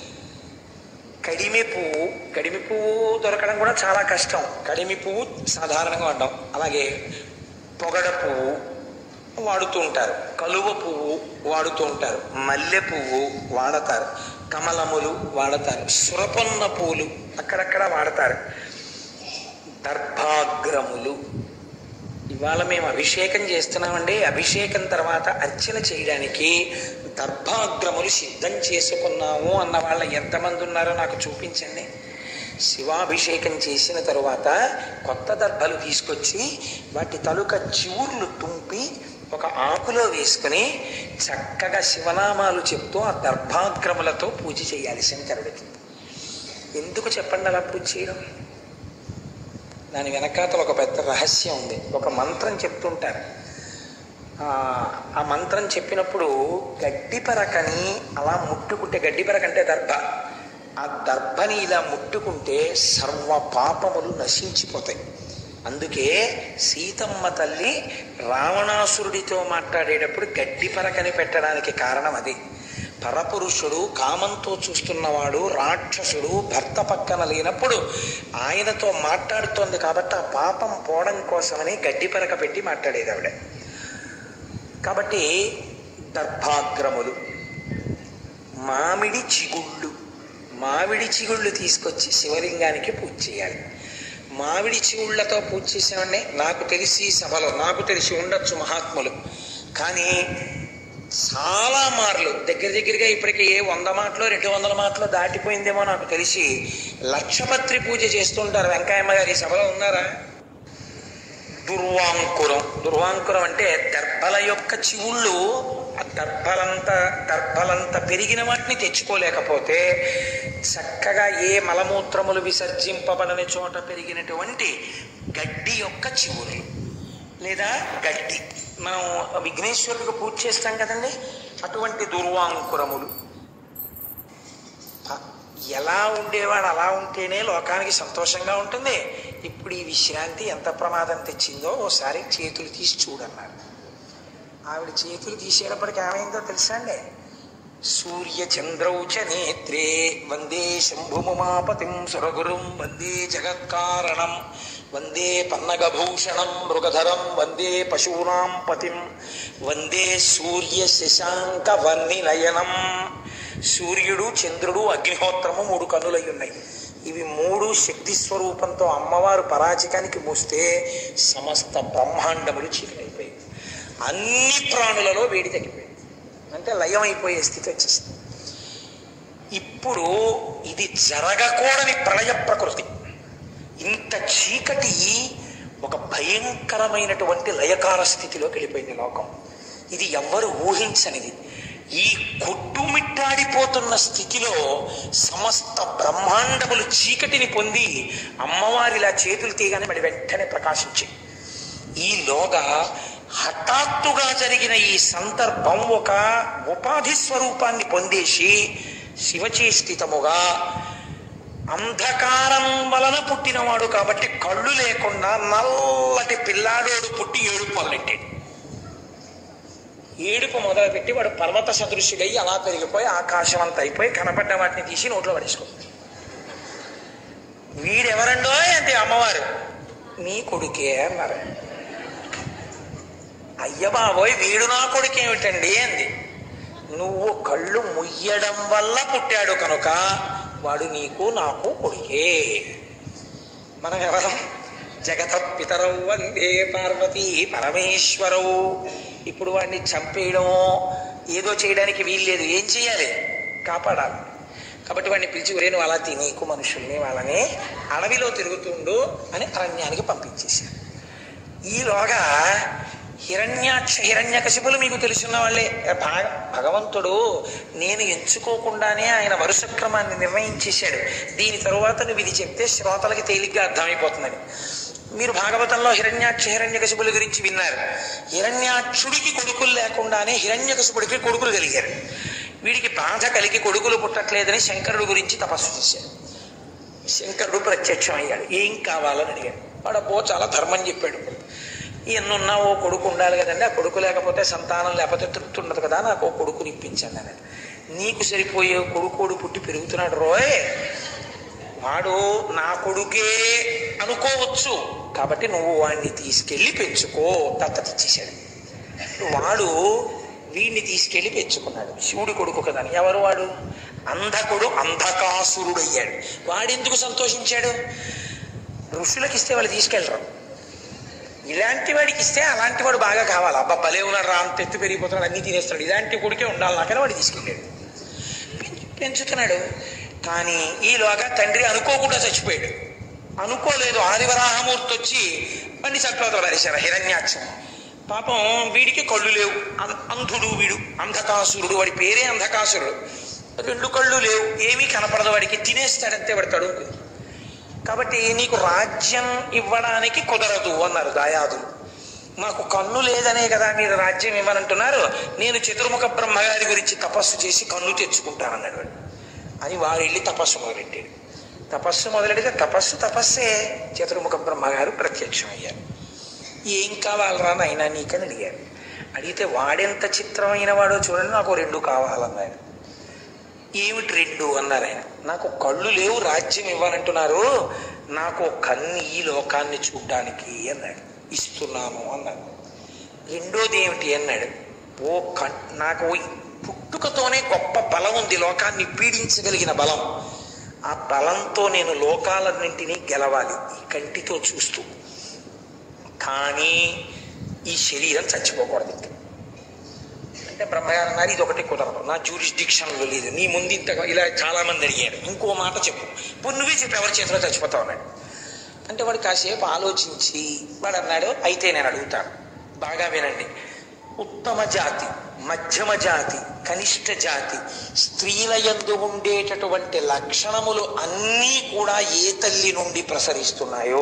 కడిమి పువ్వు కడిమి పువ్వు దొరకడం కూడా చాలా కష్టం కడిమి పువ్వు సాధారణంగా వాడడం అలాగే పొగడ పువ్వు వాడుతూ ఉంటారు కలువ పువ్వు వాడుతూ ఉంటారు మల్లె పువ్వు వాడతారు కమలములు వాడతారు సురపొన్న పూలు అక్కడక్కడ వాడతారు దర్భాగ్రములు ఇవాళ మేము అభిషేకం చేస్తున్నామండి అభిషేకం తర్వాత అర్చన చేయడానికి దర్భాగ్రములు సిద్ధం చేసుకున్నాము అన్న వాళ్ళ ఎంతమంది ఉన్నారో నాకు చూపించండి శివాభిషేకం చేసిన తరువాత కొత్త దర్భలు తీసుకొచ్చి వాటి తలుక చివుర్లు తుంపి ఒక ఆకులో వేసుకుని చక్కగా శివనామాలు చెప్తూ ఆ దర్భాగ్రములతో పూజ చేయాలి శంకరుడికి ఎందుకు చెప్పండి అలా పూజ చేయడం దాని వెనకాతల ఒక పెద్ద రహస్యం ఉంది ఒక మంత్రం చెప్తుంటారు ఆ, ఆ మంత్రం చెప్పినప్పుడు గడ్డి పరకని అలా ముట్టుకుంటే గడ్డి పరక అంటే దర్భ ఆ దర్భని ఇలా ముట్టుకుంటే సర్వ పాపములు నశించిపోతాయి అందుకే సీతమ్మ తల్లి రావణాసురుడితో మాట్లాడేటప్పుడు గడ్డి పరకని పెట్టడానికి కారణం అది పరపురుషుడు కామంతో చూస్తున్నవాడు రాక్షసుడు భర్త పక్కన లేనప్పుడు ఆయనతో మాట్లాడుతోంది కాబట్టి ఆ పాపం పోవడం కోసమని గడ్డి పరక పెట్టి మాట్లాడేది ఆవిడ కాబట్టి దర్భాగ్రములు మామిడి చిగుళ్ళు మామిడి చిగుళ్ళు తీసుకొచ్చి శివలింగానికి పూజ చేయాలి మామిడి చిగుళ్ళతో పూజ చేసామండి నాకు తెలిసి సభలో నాకు తెలిసి ఉండొచ్చు మహాత్ములు కానీ చాలా మార్లు దగ్గర దగ్గరగా ఇప్పటికి ఏ వంద మాటలో రెండు వందల మాటలో దాటిపోయిందేమో నాకు తెలిసి లక్షపత్రి పూజ చేస్తుంటారు వెంకయ్యమ్మ గారి ఈ సభలో ఉన్నారా దుర్వాంకురం దుర్వాంకురం అంటే దర్భల యొక్క చివుళ్ళు ఆ దర్భలంత దర్భలంత పెరిగిన వాటిని తెచ్చుకోలేకపోతే చక్కగా ఏ మలమూత్రములు విసర్జింపబడని చోట పెరిగినటువంటి గడ్డి యొక్క చివులు లేదా గడ్డి మనం విఘ్నేశ్వరుడికి పూజ చేస్తాం కదండి అటువంటి దుర్వాంకురములు ప- ఎలా ఉండేవాడు అలా ఉంటేనే లోకానికి సంతోషంగా ఉంటుంది ఇప్పుడు ఈ విశ్రాంతి ఎంత ప్రమాదం తెచ్చిందో ఓసారి చేతులు తీసి చూడన్నారు ఆవిడ చేతులు తీసేటప్పటికి ఏమైందో తెలుసా అండి సూర్య చంద్రౌ చ నేత్రే వందే శంభుముమాపతిం సురగురుం వందే జగత్కారణం వందే పన్నగభూషణం మృగధరం వందే పశూనాం పతిం వందే సూర్య శశాంక నయనం సూర్యుడు చంద్రుడు అగ్నిహోత్రము మూడు కన్నులై ఉన్నాయి ఇవి మూడు శక్తి స్వరూపంతో అమ్మవారు పరాచికానికి మూస్తే సమస్త బ్రహ్మాండములు చీకటైపోయాయి అన్ని ప్రాణులలో వేడి తగ్గిపోయింది అంటే లయం అయిపోయే స్థితి వచ్చేసింది ఇప్పుడు ఇది జరగకూడని ప్రళయ ప్రకృతి ఇంత చీకటి ఒక భయంకరమైనటువంటి లయకార స్థితిలోకి వెళ్ళిపోయింది లోకం ఇది ఎవ్వరు ఊహించనిది ఈ కొట్టుమిట్టాడిపోతున్న స్థితిలో సమస్త బ్రహ్మాండములు చీకటిని పొంది అమ్మవారిలా చేతులు తీయగానే మళ్ళీ వెంటనే ప్రకాశించాయి ఈలోగా హఠాత్తుగా జరిగిన ఈ సందర్భం ఒక ఉపాధి స్వరూపాన్ని పొందేసి శివచేష్టితముగా అంధకారం వలన పుట్టినవాడు కాబట్టి కళ్ళు లేకుండా నల్లటి పిల్లాడోడు పుట్టి ఏడుపు మొదలెట్టాడు ఏడుపు మొదలుపెట్టి వాడు పర్వత సదృశుడై అలా పెరిగిపోయి ఆకాశం అంతా అయిపోయి కనపడ్డ వాటిని తీసి నోట్లో పడేసుకుంటాడు వీడెవరండో అంటే అమ్మవారు నీ కొడుకే అన్నారు అయ్య బాబోయ్ వీడు నా కొడుకేమిటండి అంది నువ్వు కళ్ళు ముయ్యడం వల్ల పుట్టాడు కనుక వాడు నీకు నాకు కొడుకే మనం ఎవరం జగత పితరవు వందే పార్వతీ పరమేశ్వరవు ఇప్పుడు వాడిని చంపేయడమో ఏదో చేయడానికి వీల్లేదు ఏం చేయాలి కాపాడాలి కాబట్టి వాడిని పిలిచి ఒరే నువ్వు అలా తినీకు మనుషుల్ని వాళ్ళని అడవిలో తిరుగుతుండు అని అరణ్యానికి పంపించేశారు ఈలోగా హిరణ్యాక్ష హిరణ్యకశిపులు మీకు తెలుసున్న వాళ్ళే భాగ భగవంతుడు నేను ఎంచుకోకుండానే ఆయన వరుస క్రమాన్ని నిర్ణయించేశాడు దీని తరువాత నువ్వు ఇది చెప్తే శ్రోతలకి తేలిగ్గా అర్థమైపోతుందని మీరు భాగవతంలో హిరణ్యాక్ష హిరణ్యకశిపుల గురించి విన్నారు హిరణ్యాక్షుడికి కొడుకులు లేకుండానే హిరణ్యకశిపుడికి కొడుకులు కలిగారు వీడికి బాధ కలిగి కొడుకులు పుట్టట్లేదని శంకరుడు గురించి తపస్సు చేశాడు శంకరుడు ప్రత్యక్షం అయ్యాడు ఏం కావాలని అడిగాడు వాడు అబ్బో చాలా ధర్మం చెప్పాడు ఎన్నున్నా ఓ కొడుకు ఉండాలి కదండి ఆ కొడుకు లేకపోతే సంతానం లేకపోతే తృప్తి ఉండదు కదా నాకు ఓ కొడుకుని ఇప్పించండి అని నీకు సరిపోయే కొడుకోడు పుట్టి పెరుగుతున్నాడు రోయ్ వాడు నా కొడుకే అనుకోవచ్చు కాబట్టి నువ్వు వాడిని తీసుకెళ్ళి పెంచుకో దత్తత ఇచ్చేశాడు వాడు వీడిని తీసుకెళ్ళి పెంచుకున్నాడు శివుడి కొడుకు కదా అని. ఎవరు వాడు అంధకుడు అంధకాసురుడు అయ్యాడు వాడెందుకు సంతోషించాడు ఋషులకు ఇస్తే వాళ్ళు తీసుకెళ్ళరు ఇలాంటి వాడికి ఇస్తే అలాంటి వాడు బాగా కావాలి అబ్బా భలే ఉన్నాడు రా అంత ఎత్తు పెరిగిపోతున్నాడు అన్ని తినేస్తాడు ఇలాంటి కొడుకే ఉండాలి నాకని వాడు తీసుకెళ్ళాడు పెంచు- పెంచుతున్నాడు కానీ ఈలోగా తండ్రి అనుకోకుండా చచ్చిపోయాడు అనుకోలేదు ఆదివరాహమూర్తి వచ్చి వాడిని చంపేతలు పారేశారు హిరణ్యాక్షం పాపం వీడికి కళ్ళు లేవు అం- అంధుడు వీడు అంధకాసురుడు వాడి పేరే అంధకాసురుడు రెండు కళ్ళు లేవు ఏమీ కనపడదు వాడికి తినేస్తాడంతే వాడు తడుముకుని కాబట్టి నీకు రాజ్యం ఇవ్వడానికి కుదరదు అన్నారు దాయాదులు నాకు కన్ను లేదనే కదా మీరు రాజ్యం ఇవ్వనంటున్నారు నేను చతుర్ముఖ బ్రహ్మగారి గురించి తపస్సు చేసి కన్ను తెచ్చుకుంటానన్నాడు వాడు అని వాడు వెళ్ళి తపస్సు మొదలెట్టాడు తపస్సు మొదలెడితే తపస్సు తపస్సే చతుర్ముఖ బ్రహ్మగారు ప్రత్యక్షం అయ్యారు ఏం కావాలరా నాయనా నీకని అడిగారు అడిగితే వాడెంత చిత్రమైన వాడో చూడండి నాకు రెండు కావాలన్నాడు ఏమిటి రెండు అన్నారు ఆయన నాకు కళ్ళు లేవు రాజ్యం ఇవ్వాలంటున్నారు నాకు ఒక కన్ను ఈ లోకాన్ని చూడ్డానికి అన్నాడు ఇస్తున్నాను అన్నాడు రెండోది ఏమిటి అన్నాడు ఓ కన్ నాకు ఈ పుట్టుకతోనే గొప్ప బలం ఉంది లోకాన్ని పీడించగలిగిన బలం ఆ బలంతో నేను లోకాలన్నింటినీ గెలవాలి ఈ కంటితో చూస్తూ కానీ ఈ శరీరం చచ్చిపోకూడదు ఇంకా అంటే బ్రహ్మగారు అన్నారు ఇది ఒకటి కుదరదు నా జ్యూరిస్డిక్షన్లో లేదు నీ ముందు ఇంత ఇలా చాలా మంది అడిగారు ఇంకో మాట చెప్పు ఇప్పుడు నువ్వే చెప్పు ఎవరి చేతిలో చచ్చిపోతావు అన్నాడు అంటే వాడు కాసేపు ఆలోచించి వాడు అన్నాడు అయితే నేను అడుగుతాను బాగా వినండి ఉత్తమ జాతి మధ్యమ జాతి కనిష్ట జాతి స్త్రీల యందు ఉండేటటువంటి లక్షణములు అన్నీ కూడా ఏ తల్లి నుండి ప్రసరిస్తున్నాయో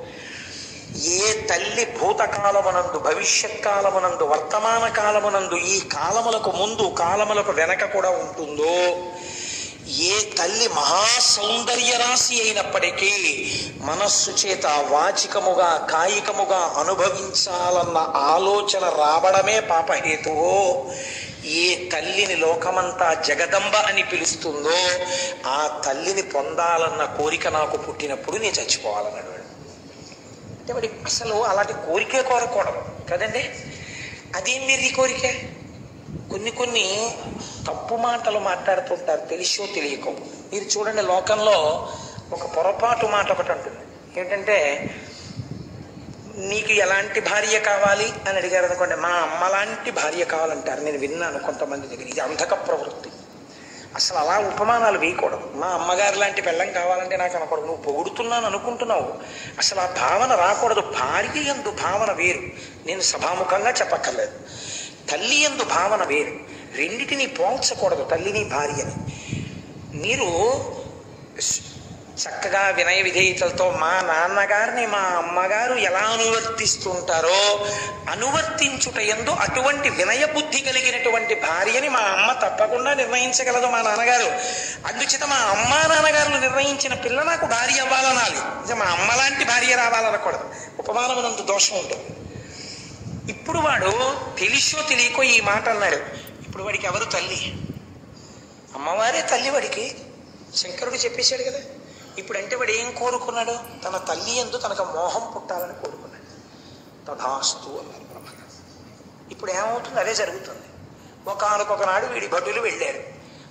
ఏ తల్లి భూతకాలమునందు భవిష్యత్ కాలమునందు వర్తమాన కాలమునందు ఈ కాలములకు ముందు కాలములకు వెనక కూడా ఉంటుందో ఏ తల్లి మహాసౌందర్య రాశి అయినప్పటికీ మనస్సు చేత వాచికముగా కాయికముగా అనుభవించాలన్న ఆలోచన రావడమే పాపహేతువో ఏ తల్లిని లోకమంతా జగదంబ అని పిలుస్తుందో ఆ తల్లిని పొందాలన్న కోరిక నాకు పుట్టినప్పుడు నేను చచ్చిపోవాలన్నాడు వాడు. అంటే వాడి అసలు అలాంటి కోరికే కోరకూడదు కదండి అదేం మీరు ఈ కోరిక కొన్ని కొన్ని తప్పు మాటలు మాట్లాడుతుంటారు తెలిసో తెలియకో మీరు చూడండి లోకంలో ఒక పొరపాటు మాట ఒకటి ఉంటుంది ఏంటంటే నీకు ఎలాంటి భార్య కావాలి అని అడిగారు అనుకోండి మా అమ్మ లాంటి భార్య కావాలంటారు నేను విన్నాను కొంతమంది దగ్గర ఇది అంధక ప్రవృత్తి అసలు అలా ఉపమానాలు వేయకూడదు మా అమ్మగారు లాంటి పెళ్ళం కావాలంటే నాకు అనకూడదు నువ్వు పొగుడుతున్నాను అనుకుంటున్నావు అసలు ఆ భావన రాకూడదు భార్య ఎందు భావన వేరు నేను సభాముఖంగా చెప్పక్కర్లేదు తల్లి ఎందు భావన వేరు రెండిటిని పోల్చకూడదు తల్లిని భార్యని మీరు స్- చక్కగా వినయ విధేయతలతో మా నాన్నగారిని మా అమ్మగారు ఎలా అనువర్తిస్తుంటారో అనువర్తించుట ఎందు అటువంటి వినయ బుద్ధి కలిగినటువంటి భార్యని మా అమ్మ తప్పకుండా నిర్ణయించగలదు మా నాన్నగారు అందుచేత మా అమ్మ నాన్నగారులు నిర్ణయించిన పిల్ల నాకు భార్య అవ్వాలనాలి ఇది మా అమ్మ లాంటి భార్య రావాలనకూడదు ఉపమానమునందు దోషం ఉంటుంది ఇప్పుడు వాడు తెలిసో తెలియకో ఈ మాట అన్నాడు ఇప్పుడు వాడికి ఎవరు తల్లి అమ్మవారే తల్లి వాడికి శంకరుడు చెప్పేశాడు కదా ఇప్పుడు అంటే వాడు ఏం కోరుకున్నాడు తన తల్లి ఎందు తనకు మోహం పుట్టాలని కోరుకున్నాడు తథాస్తు అన్నారు బ్రహ్మగారు ఇప్పుడు ఏమవుతుంది అదే జరుగుతుంది ఒకనొక నాడు వీడి భటులు వెళ్ళారు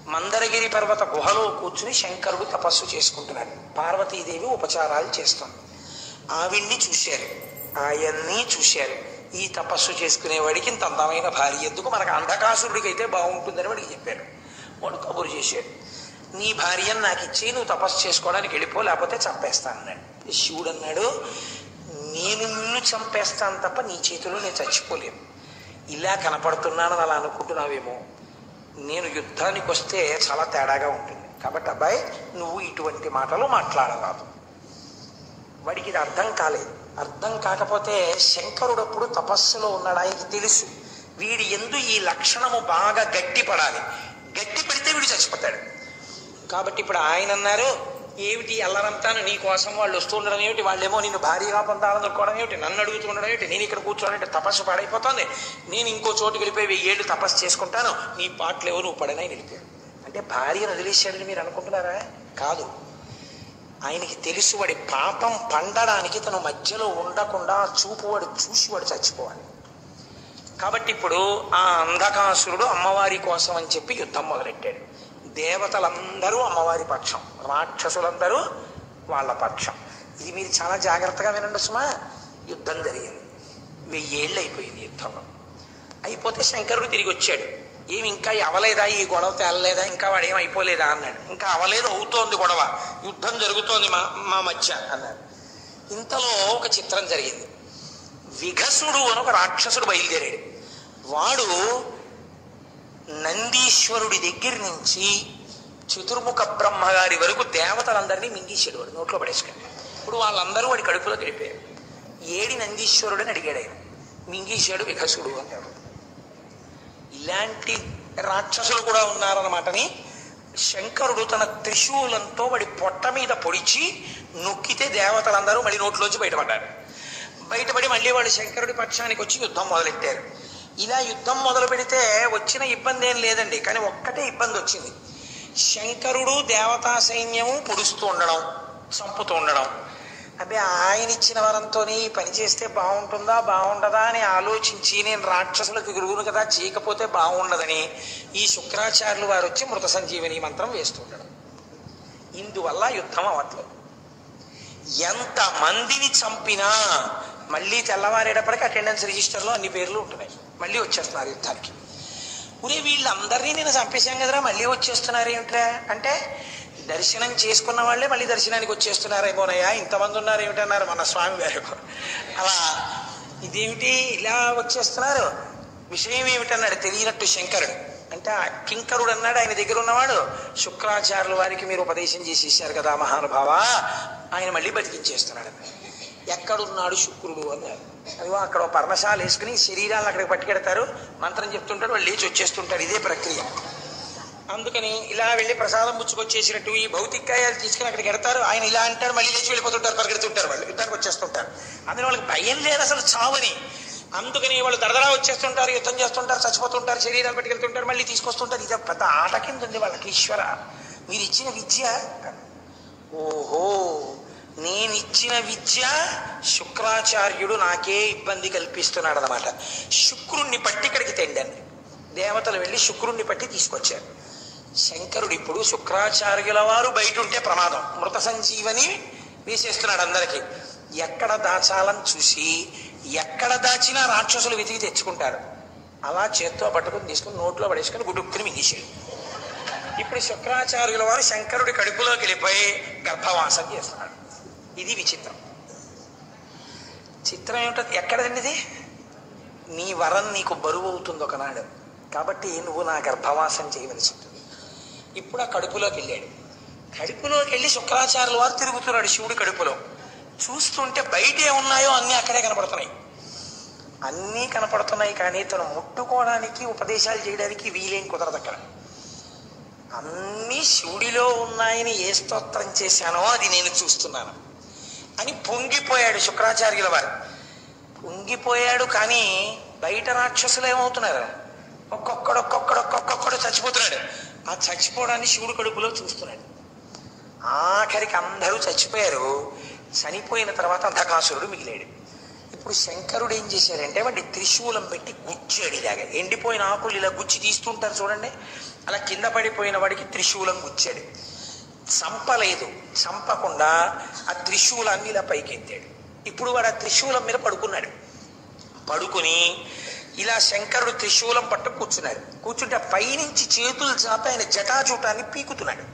మందరగిరి పర్వత గుహలో కూర్చుని శంకరుడు తపస్సు చేసుకుంటున్నాడు పార్వతీదేవి ఉపచారాలు చేస్తుంది ఆవిడ్ని చూశారు ఆయన్ని చూశారు ఈ తపస్సు చేసుకునేవాడికి ఇంత అందమైన భార్య ఎందుకు మనకు అంధకాసురుడికి అయితే బాగుంటుందని వాడికి చెప్పారు వాడు కబురు చేశాడు నీ భార్యను నాకు ఇచ్చి నువ్వు తపస్సు చేసుకోవడానికి వెళ్ళిపో లేకపోతే చంపేస్తాను అన్నాడు శివుడు అన్నాడు నేను నిన్ను చంపేస్తాను తప్ప నీ చేతిలో నేను చచ్చిపోలేను ఇలా కనపడుతున్నానని అలా అనుకుంటున్నావేమో నేను యుద్ధానికి వస్తే చాలా తేడాగా ఉంటుంది కాబట్టి అబ్బాయి నువ్వు ఇటువంటి మాటలు మాట్లాడరాదు వాడికి ఇది అర్థం కాలేదు అర్థం కాకపోతే శంకరుడప్పుడు తపస్సులో ఉన్నాడు ఆయనకి తెలుసు వీడి ఎందు ఈ లక్షణము బాగా గట్టిపడాలి గట్టి పడితే వీడు చచ్చిపోతాడు కాబట్టి ఇప్పుడు ఆయన అన్నారు ఏమిటి అల్లరంతాను నీ కోసం వాళ్ళు వస్తూ ఉండడం ఏమిటి వాళ్ళేమో నిన్ను భారీగా పొందాలనుకోవడం ఏమిటి నన్ను అడుగుతూ ఉండడం ఏమిటి నేను ఇక్కడ కూర్చోవాలంటే తపస్సు పాడైపోతుంది నేను ఇంకో చోటుకి వెళ్ళిపోయి వెయ్యి ఏళ్ళు తపస్సు చేసుకుంటాను నీ పాటలేవో నువ్వు పడనని వెళ్ళిపోయాడు అంటే భార్యను వదిలేశాడని మీరు అనుకుంటున్నారా కాదు ఆయనకి తెలుసు వాడి పాపం పండడానికి తను మధ్యలో ఉండకుండా చూపు వాడు చూసి వాడు చచ్చిపోవాలి కాబట్టి ఇప్పుడు ఆ అంధకాసురుడు అమ్మవారి కోసం అని చెప్పి యుద్ధం మొదలెట్టాడు దేవతలందరూ అమ్మవారి పక్షం రాక్షసులందరూ వాళ్ళ పక్షం ఇది మీరు చాలా జాగ్రత్తగా వినండి సుమా యుద్ధం జరిగింది వెయ్యేళ్ళు అయిపోయింది యుద్ధంలో అయిపోతే శంకరుడు తిరిగి వచ్చాడు ఏమి ఇంకా అవలేదా ఈ గొడవ తేలలేదా ఇంకా వాడు ఏం అయిపోలేదా అన్నాడు ఇంకా అవలేదు అవుతోంది గొడవ యుద్ధం జరుగుతోంది మా మా మధ్య అన్నాడు ఇంతలో ఒక చిత్రం జరిగింది విఘసుడు అని ఒక రాక్షసుడు బయలుదేరాడు వాడు నందీశ్వరుడి దగ్గర నుంచి చతుర్ముఖ బ్రహ్మగారి వరకు దేవతలందరినీ మింగేసాడు వాడు నోట్లో పడేసుకుని ఇప్పుడు వాళ్ళందరూ వాడి కడుపులో గడిపారు ఏడి నందీశ్వరుడు అని అడిగాడు ఆయన మింగేశాడు విఘసుడు అన్నాడు ఇలాంటి రాక్షసులు కూడా ఉన్నారన్నమాటని శంకరుడు తన త్రిశూలంతో వాడి పొట్ట మీద పొడిచి నొక్కితే దేవతలందరూ మళ్ళీ నోట్లోంచి బయటపడ్డారు బయటపడి మళ్ళీ వాళ్ళు శంకరుడి పక్షానికి వచ్చి యుద్ధం మొదలెట్టారు ఇలా యుద్ధం మొదలు పెడితే వచ్చిన ఇబ్బంది ఏం లేదండి కానీ ఒక్కటే ఇబ్బంది వచ్చింది శంకరుడు దేవతా సైన్యము పొడుస్తూ ఉండడం చంపుతూ ఉండడం అబ్బే ఆయన ఇచ్చిన వరంతో ఈ పని చేస్తే బాగుంటుందా బాగుండదా అని ఆలోచించి నేను రాక్షసులకు గురువును కదా చేయకపోతే బాగుండదని ఈ శుక్రాచార్యులు వారు వచ్చి మృత సంజీవని మంత్రం వేస్తుండడం ఇందువల్ల యుద్ధం అవ్వట్లేదు ఎంత మందిని చంపినా మళ్ళీ తెల్లవారేటప్పటికి అటెండెన్స్ రిజిస్టర్లో అన్ని పేర్లు ఉంటున్నాయి మళ్ళీ వచ్చేస్తున్నారు యుద్ధానికి ఊరే వీళ్ళందరినీ నేను చంపేశాం కదరా మళ్ళీ వచ్చేస్తున్నారు ఏమిట్రా అంటే దర్శనం చేసుకున్న వాళ్ళే మళ్ళీ దర్శనానికి వచ్చేస్తున్నారేమోనయ్యా ఇంతమంది ఉన్నారు ఏమిటన్నారు మన స్వామి గారు అలా ఇదేమిటి ఇలా వచ్చేస్తున్నారు విషయం ఏమిటన్నాడు తెలియనట్టు శంకరుడు అంటే ఆ కింకరుడు అన్నాడు ఆయన దగ్గర ఉన్నవాడు శుక్రాచార్యుల వారికి మీరు ఉపదేశం చేసేసారు కదా మహానుభావ ఆయన మళ్ళీ బతికించేస్తున్నాడు ఎక్కడున్నాడు శుక్రుడు అన్నారు అదిగో అక్కడ ఓ పర్ణశాల వేసుకుని శరీరాలను అక్కడికి పట్టుకెడతారు మంత్రం చెప్తుంటాడు వాళ్ళు లేచి వచ్చేస్తుంటారు ఇదే ప్రక్రియ అందుకని ఇలా వెళ్ళి ప్రసాదం పుచ్చుకొచ్చేసినట్టు ఈ భౌతికాయాలు తీసుకుని అక్కడికి ఎడతారు ఆయన ఇలా అంటారు మళ్ళీ లేచి వెళ్ళిపోతుంటారు పరిగెడుతుంటారు వాళ్ళు యుద్ధానికి వచ్చేస్తుంటారు అందులో వాళ్ళకి భయం లేదు అసలు చావని అందుకని వాళ్ళు దడదడా వచ్చేస్తుంటారు యుద్ధం చేస్తుంటారు చచ్చిపోతుంటారు శరీరాలు పట్టుకెళ్తుంటారు మళ్ళీ తీసుకొస్తుంటారు ఇది పెద్ద ఆట కింద ఉంది వాళ్ళకి ఈశ్వర మీరు ఇచ్చిన విద్య ఓహో నేనిచ్చిన విద్య శుక్రాచార్యుడు నాకే ఇబ్బంది కల్పిస్తున్నాడు అనమాట శుక్రుణ్ణి పట్టి ఇక్కడికి తెండాను దేవతలు వెళ్ళి శుక్రుణ్ణి పట్టి తీసుకొచ్చారు శంకరుడు ఇప్పుడు శుక్రాచార్యుల వారు బయట ఉంటే ప్రమాదం మృత సంజీవని వేసేస్తున్నాడు అందరికీ ఎక్కడ దాచాలని చూసి ఎక్కడ దాచినా రాక్షసులు వెతికి తెచ్చుకుంటారు అలా చేత్తో పట్టుకుని తీసుకుని నోట్లో పడేసుకుని గుడుక్కుని మింగేసాడు ఇప్పుడు శుక్రాచార్యుల వారు శంకరుడి కడుపులోకి వెళ్ళిపోయి గర్భవాసం చేస్తున్నాడు ఇది విచిత్రం చిత్రం ఏమిటో ఎక్కడదండి ఇది నీ వరం నీకు బరువు అవుతుంది ఒకనాడు కాబట్టి నువ్వు నా గర్భవాసం చేయవలసి ఉంటుంది ఇప్పుడు ఆ కడుపులోకి వెళ్ళాడు కడుపులోకి వెళ్ళి శుక్రాచార్యుల వారు తిరుగుతున్నాడు శివుడి కడుపులో చూస్తుంటే బయట ఏమున్నాయో అన్నీ అక్కడే కనపడుతున్నాయి అన్నీ కనపడుతున్నాయి కానీ తను ముట్టుకోవడానికి ఉపదేశాలు చేయడానికి వీలేం కుదరదు అక్కడ అన్నీ శివుడిలో ఉన్నాయని ఏ స్తోత్రం చేశానో అది నేను చూస్తున్నాను అని పొంగిపోయాడు శుక్రాచార్యుల వారు పొంగిపోయాడు కానీ బయట రాక్షసులు ఏమవుతున్నారు ఒక్కొక్కడు ఒక్కొక్కడు ఒక్కొక్కడు చచ్చిపోతున్నాడు ఆ చచ్చిపోవడాన్ని శివుడు కడుపులో చూస్తున్నాడు ఆఖరికి అందరూ చచ్చిపోయారు చనిపోయిన తర్వాత అంధకాసురుడు మిగిలాడు ఇప్పుడు శంకరుడు ఏం చేశాడంటే వాడి త్రిశూలం పెట్టి గుచ్చాడు ఇలాగా ఎండిపోయిన ఆకులు ఇలా గుచ్చి తీస్తుంటారు చూడండి అలా కింద పడిపోయిన వాడికి త్రిశూలం గుచ్చాడు చంపలేదు చంపకుండా ఆ త్రిశూలాన్ని ఇలా పైకెత్తాడు ఇప్పుడు వాడు ఆ త్రిశూలం మీద పడుకున్నాడు పడుకుని ఇలా శంకరుడు త్రిశూలం పట్టు కూర్చున్నాడు కూర్చుంటే పైనుంచి చేతులు చాపి ఆయన జటాజూటాన్ని పీకుతున్నాడు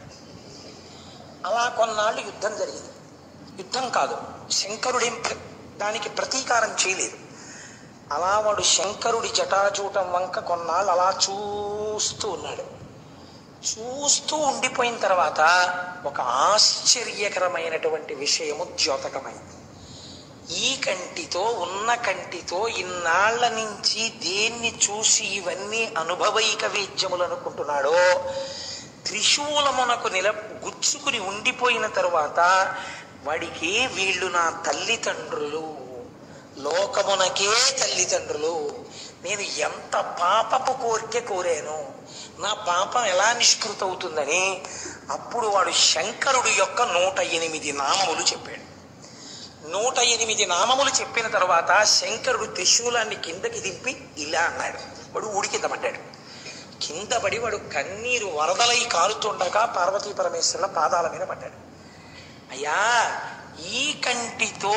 అలా కొన్నాళ్ళు యుద్ధం జరిగింది యుద్ధం కాదు శంకరుడేం ప్ర- దానికి ప్రతీకారం చేయలేదు అలా వాడు శంకరుడి జటాజూటం వంక కొన్నాళ్ళు అలా చూస్తూ ఉన్నాడు చూస్తూ ఉండిపోయిన తర్వాత ఒక ఆశ్చర్యకరమైనటువంటి విషయము ద్యోతకమైంది ఈ కంటితో ఉన్న కంటితో ఇన్నాళ్ల నుంచి దేన్ని చూసి ఇవన్నీ అనుభవైక వేద్యములు అనుకుంటున్నాడో త్రిశూలమునకు నిల గుచ్చుకుని ఉండిపోయిన తరువాత వాడికి వీళ్ళు నా తల్లిదండ్రులు లోకమునకే తల్లిదండ్రులు నేను ఎంత పాపపు కోరిక కోరాను నా పాపం ఎలా నిష్కృతవుతుందని అప్పుడు వాడు శంకరుడు యొక్క నూట ఎనిమిది నామములు చెప్పాడు నూట ఎనిమిది నామములు చెప్పిన తర్వాత శంకరుడు త్రిశూలాన్ని కిందకి దింపి ఇలా అన్నాడు వాడు ఊడి కింద పడ్డాడు కింద పడి వాడు కన్నీరు వరదలై కారుతుండగా పార్వతీ పరమేశ్వరుల పాదాల మీద పడ్డాడు అయ్యా ఈ కంటితో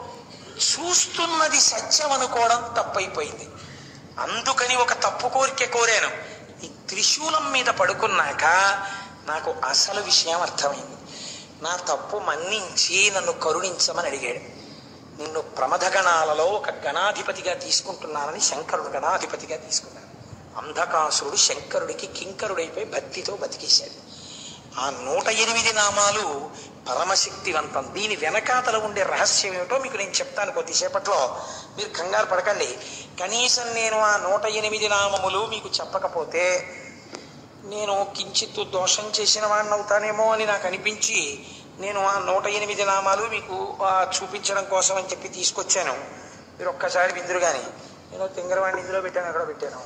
చూస్తున్నది సత్యం అనుకోవడం తప్పైపోయింది అందుకని ఒక తప్పు కోరిక కోరాను ఈ త్రిశూలం మీద పడుకున్నాక నాకు అసలు విషయం అర్థమైంది నా తప్పు మన్నించి నన్ను కరుణించమని అడిగాడు నిన్ను ప్రమథ గణాలలో ఒక గణాధిపతిగా తీసుకుంటున్నానని శంకరుడు గణాధిపతిగా తీసుకున్నాడు అంధకాసురుడు శంకరుడికి కింకరుడైపోయి భక్తితో బతికేశాడు ఆ నూట ఎనిమిది నామాలు పరమశక్తివంతం దీని వెనకాతల ఉండే రహస్యం ఏమిటో మీకు నేను చెప్తాను కొద్దిసేపట్లో మీరు కంగారు పడకండి కనీసం నేను ఆ నూట ఎనిమిది నామములు మీకు చెప్పకపోతే నేను కించిత్తు దోషం చేసిన వాడిని అవుతానేమో అని నాకు అనిపించి నేను ఆ నూట ఎనిమిది నామాలు మీకు ఆ, చూపించడం కోసం అని చెప్పి తీసుకొచ్చాను మీరు ఒక్కసారి విందురు కానీ నేను తింగరవాడిని ఇందులో పెట్టాను ఎక్కడ పెట్టాను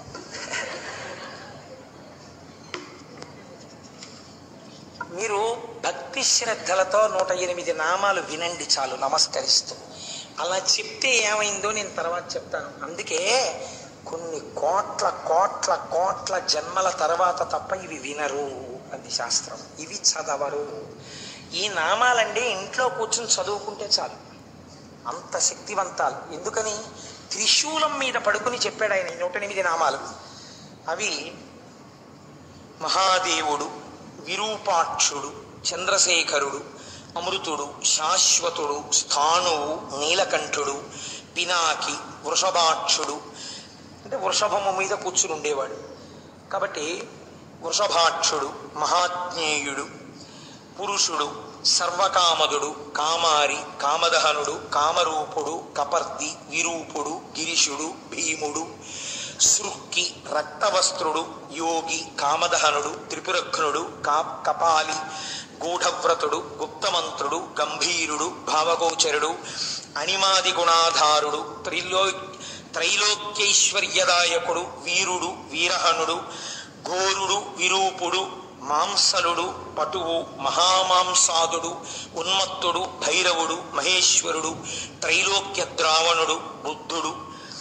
మీరు భక్తి శ్రద్ధలతో నూట ఎనిమిది నామాలు వినండి చాలు నమస్కరిస్తూ అలా చెప్తే ఏమైందో నేను తర్వాత చెప్తాను అందుకే కొన్ని కోట్ల కోట్ల కోట్ల జన్మల తర్వాత తప్ప ఇవి వినరు అది శాస్త్రం ఇవి చదవరు ఈ నామాలండి ఇంట్లో కూర్చుని చదువుకుంటే చాలు అంత శక్తివంతాలు ఎందుకని త్రిశూలం మీద పడుకుని చెప్పాడు ఆయన ఈ నూట ఎనిమిది నామాలు అవి మహాదేవుడు విరూపాక్షుడు చంద్రశేఖరుడు అమృతుడు శాశ్వతుడు స్థాణువు నీలకంఠుడు పినాకి వృషభాక్షుడు అంటే వృషభము మీద కూర్చుని ఉండేవాడు కాబట్టి వృషభాక్షుడు మహాజ్ఞేయుడు పురుషుడు సర్వకామదుడు కామారి కామదహనుడు కామరూపుడు కపర్ది విరూపుడు గిరిశుడు భీముడు సృక్కి రక్తవస్త్రుడు యోగి కామదహనుడు త్రిపురఘ్నుడు కా కపాలి గూఢవ్రతుడు గుప్తమంత్రుడు గంభీరుడు భావగోచరుడు అనిమాది గుణాధారుడు త్రిలో త్రైలోక్యైశ్వర్యదాయకుడు వీరుడు వీరహనుడు ఘోరుడు విరూపుడు మాంసలుడు పటువు మహామాంసాదుడు ఉన్మత్తుడు భైరవుడు మహేశ్వరుడు త్రైలోక్య ద్రావణుడు బుద్ధుడు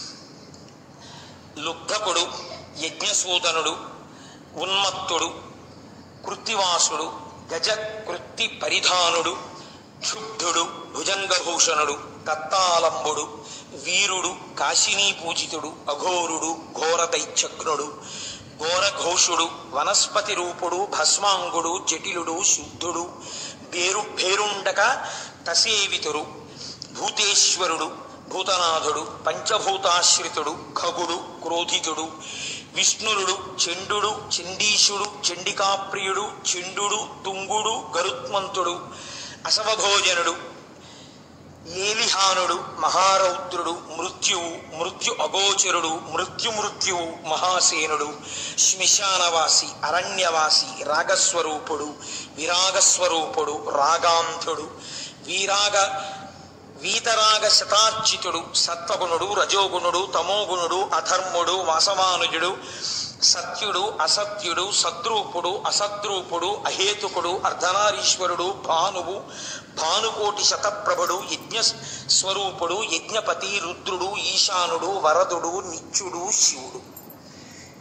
లుబ్ధకుడు యజ్ఞసూదనుడు ఉన్మత్తుడు కృత్తివాసుడు గజ కృత్తి పరిధానుడు క్షుబ్ధుడు భుజంగభూషణుడు దత్తాలంబుడు వీరుడు కాశినీ పూజితుడు అఘోరుడు ఘోర దైత్యగ్నుడు ఘోరఘోషుడు వనస్పతి రూపుడు భస్మాంగుడు జటిలుడు శుద్ధుడు బేరు భేరుండక తసేవితుడు భూతేశ్వరుడు భూతనాథుడు పంచభూతాశ్రితుడు ఖగుడు క్రోధితుడు విష్ణురుడు చండుడు చండీశుడు చండికాప్రియుడు చండుడు తుంగుడు గరుత్మంతుడు అసవభోజనుడు ఏలిహానుడు మహారౌద్రుడు మృత్యువు మృత్యు అగోచరుడు మృత్యుమృత్యువు మహాసేనుడు శ్మశానవాసి అరణ్యవాసి రాగస్వరూపుడు విరాగస్వరూపుడు రాగాంధుడు వీరాగ వీతరాగ శతార్చితుడు సత్వగుణుడు రజోగుణుడు తమోగుణుడు అధర్ముడు వాసవానుజుడు సత్యుడు అసత్యుడు సద్రూపుడు అసద్రూపుడు అహేతుకుడు అర్ధనారీశ్వరుడు భానువు భానుకోటి శతప్రభుడు యజ్ఞ స్వరూపుడు యజ్ఞపతి రుద్రుడు ఈశానుడు వరదుడు నిత్యుడు శివుడు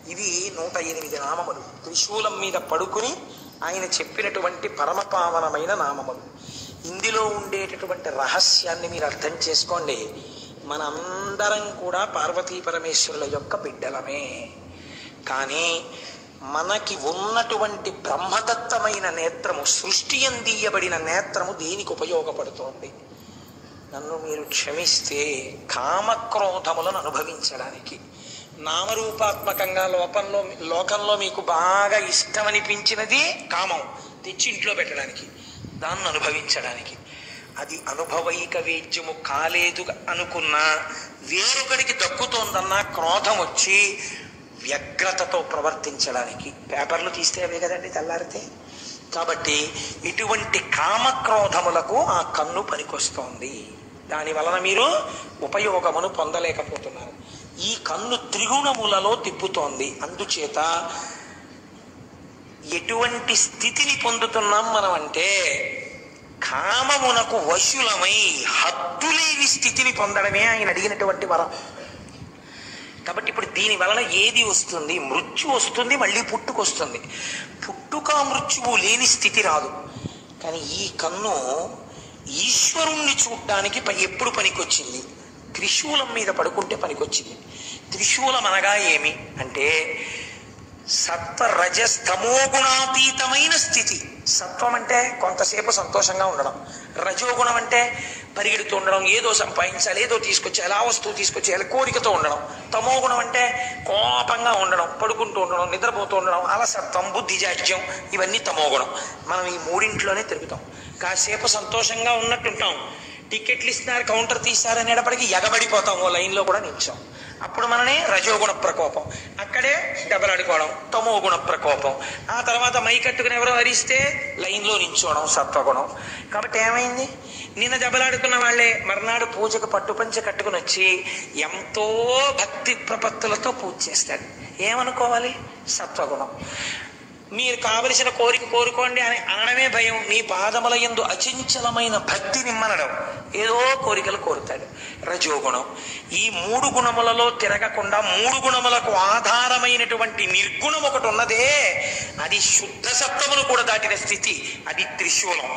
ఇవి నూట ఎనిమిది నామములు త్రిశూలం మీద పడుకుని ఆయన చెప్పినటువంటి పరమపావనమైన నామములు ఇందులో ఉండేటటువంటి రహస్యాన్ని మీరు అర్థం చేసుకోండి మనందరం కూడా పార్వతీ పరమేశ్వరుల యొక్క బిడ్డలమే కానీ మనకి ఉన్నటువంటి బ్రహ్మదత్తమైన నేత్రము సృష్టి అందియబడిన నేత్రము దేనికి ఉపయోగపడుతోంది నన్ను మీరు క్షమిస్తే కామక్రోధములను అనుభవించడానికి నామరూపాత్మకంగా లోకంలో లోకంలో మీకు బాగా ఇష్టమనిపించినది కామం తెచ్చి ఇంట్లో పెట్టడానికి దాన్ని అనుభవించడానికి అది అనుభవైక వేద్యము కాలేదు అనుకున్నా వేరొకడికి దక్కుతోందన్న క్రోధం వచ్చి వ్యగ్రతతో ప్రవర్తించడానికి పేపర్లు తీస్తే అవే కదండి తెల్లారితే కాబట్టి ఇటువంటి కామక్రోధములకు ఆ కన్ను పనికొస్తోంది దాని వలన మీరు ఉపయోగమును పొందలేకపోతున్నారు ఈ కన్ను త్రిగుణములలో తిప్పుతోంది అందుచేత ఎటువంటి స్థితిని పొందుతున్నాం మనం అంటే కామమునకు వశులమై హద్దులేని స్థితిని పొందడమే ఆయన అడిగినటువంటి వరం కాబట్టి ఇప్పుడు దీని వలన ఏది వస్తుంది మృత్యు వస్తుంది మళ్ళీ పుట్టుకొస్తుంది పుట్టుక మృత్యువు లేని స్థితి రాదు కానీ ఈ కన్ను ఈశ్వరుణ్ణి చూడ్డానికి ప- ఎప్పుడు పనికొచ్చింది త్రిశూలం మీద పడుకుంటే పనికొచ్చింది త్రిశూలం అనగా ఏమి అంటే సత్వ రజస్తమో గుణాతీతమైన స్థితి సత్వం అంటే కొంతసేపు సంతోషంగా ఉండడం రజోగుణం అంటే పరిగెడుతూ ఉండడం ఏదో సంపాదించాలి ఏదో తీసుకొచ్చి ఎలా వస్తువు తీసుకొచ్చి ఎలా కోరికతో ఉండడం తమో గుణం అంటే కోపంగా ఉండడం పడుకుంటూ ఉండడం నిద్రపోతూ ఉండడం అలసత్వం బుద్ధిజాడ్యం ఇవన్నీ తమో గుణం మనం ఈ మూడింట్లోనే తిరుగుతాం కాసేపు సంతోషంగా ఉన్నట్టుంటాం టికెట్లు ఇస్తున్నారు కౌంటర్ తీస్తారు అనేటప్పటికి ఎగబడిపోతాం ఓ లైన్లో కూడా నిల్చాం అప్పుడు మననే రజోగుణ ప్రకోపం అక్కడే దెబ్బలాడుకోవడం తమో గుణ ప్రకోపం ఆ తర్వాత మై కట్టుకుని ఎవరో అరిస్తే లైన్లో నించోవడం సత్వగుణం కాబట్టి ఏమైంది నిన్న దెబ్బలాడుకున్న వాళ్ళే మర్నాడు పూజకు పట్టుపంచ కట్టుకుని వచ్చి ఎంతో భక్తి ప్రపత్తులతో పూజ చేస్తాడు ఏమనుకోవాలి సత్వగుణం మీరు కావలసిన కోరిక కోరుకోండి అని అనడమే భయం నీ పాదముల యందు అచంచలమైన భక్తి నిమ్మనడం ఏదో కోరికలు కోరుతాడు రజోగుణం ఈ మూడు గుణములలో తిరగకుండా మూడు గుణములకు ఆధారమైనటువంటి నిర్గుణం ఒకటి ఉన్నదే అది శుద్ధ సత్వమును కూడా దాటిన స్థితి అది త్రిశూలం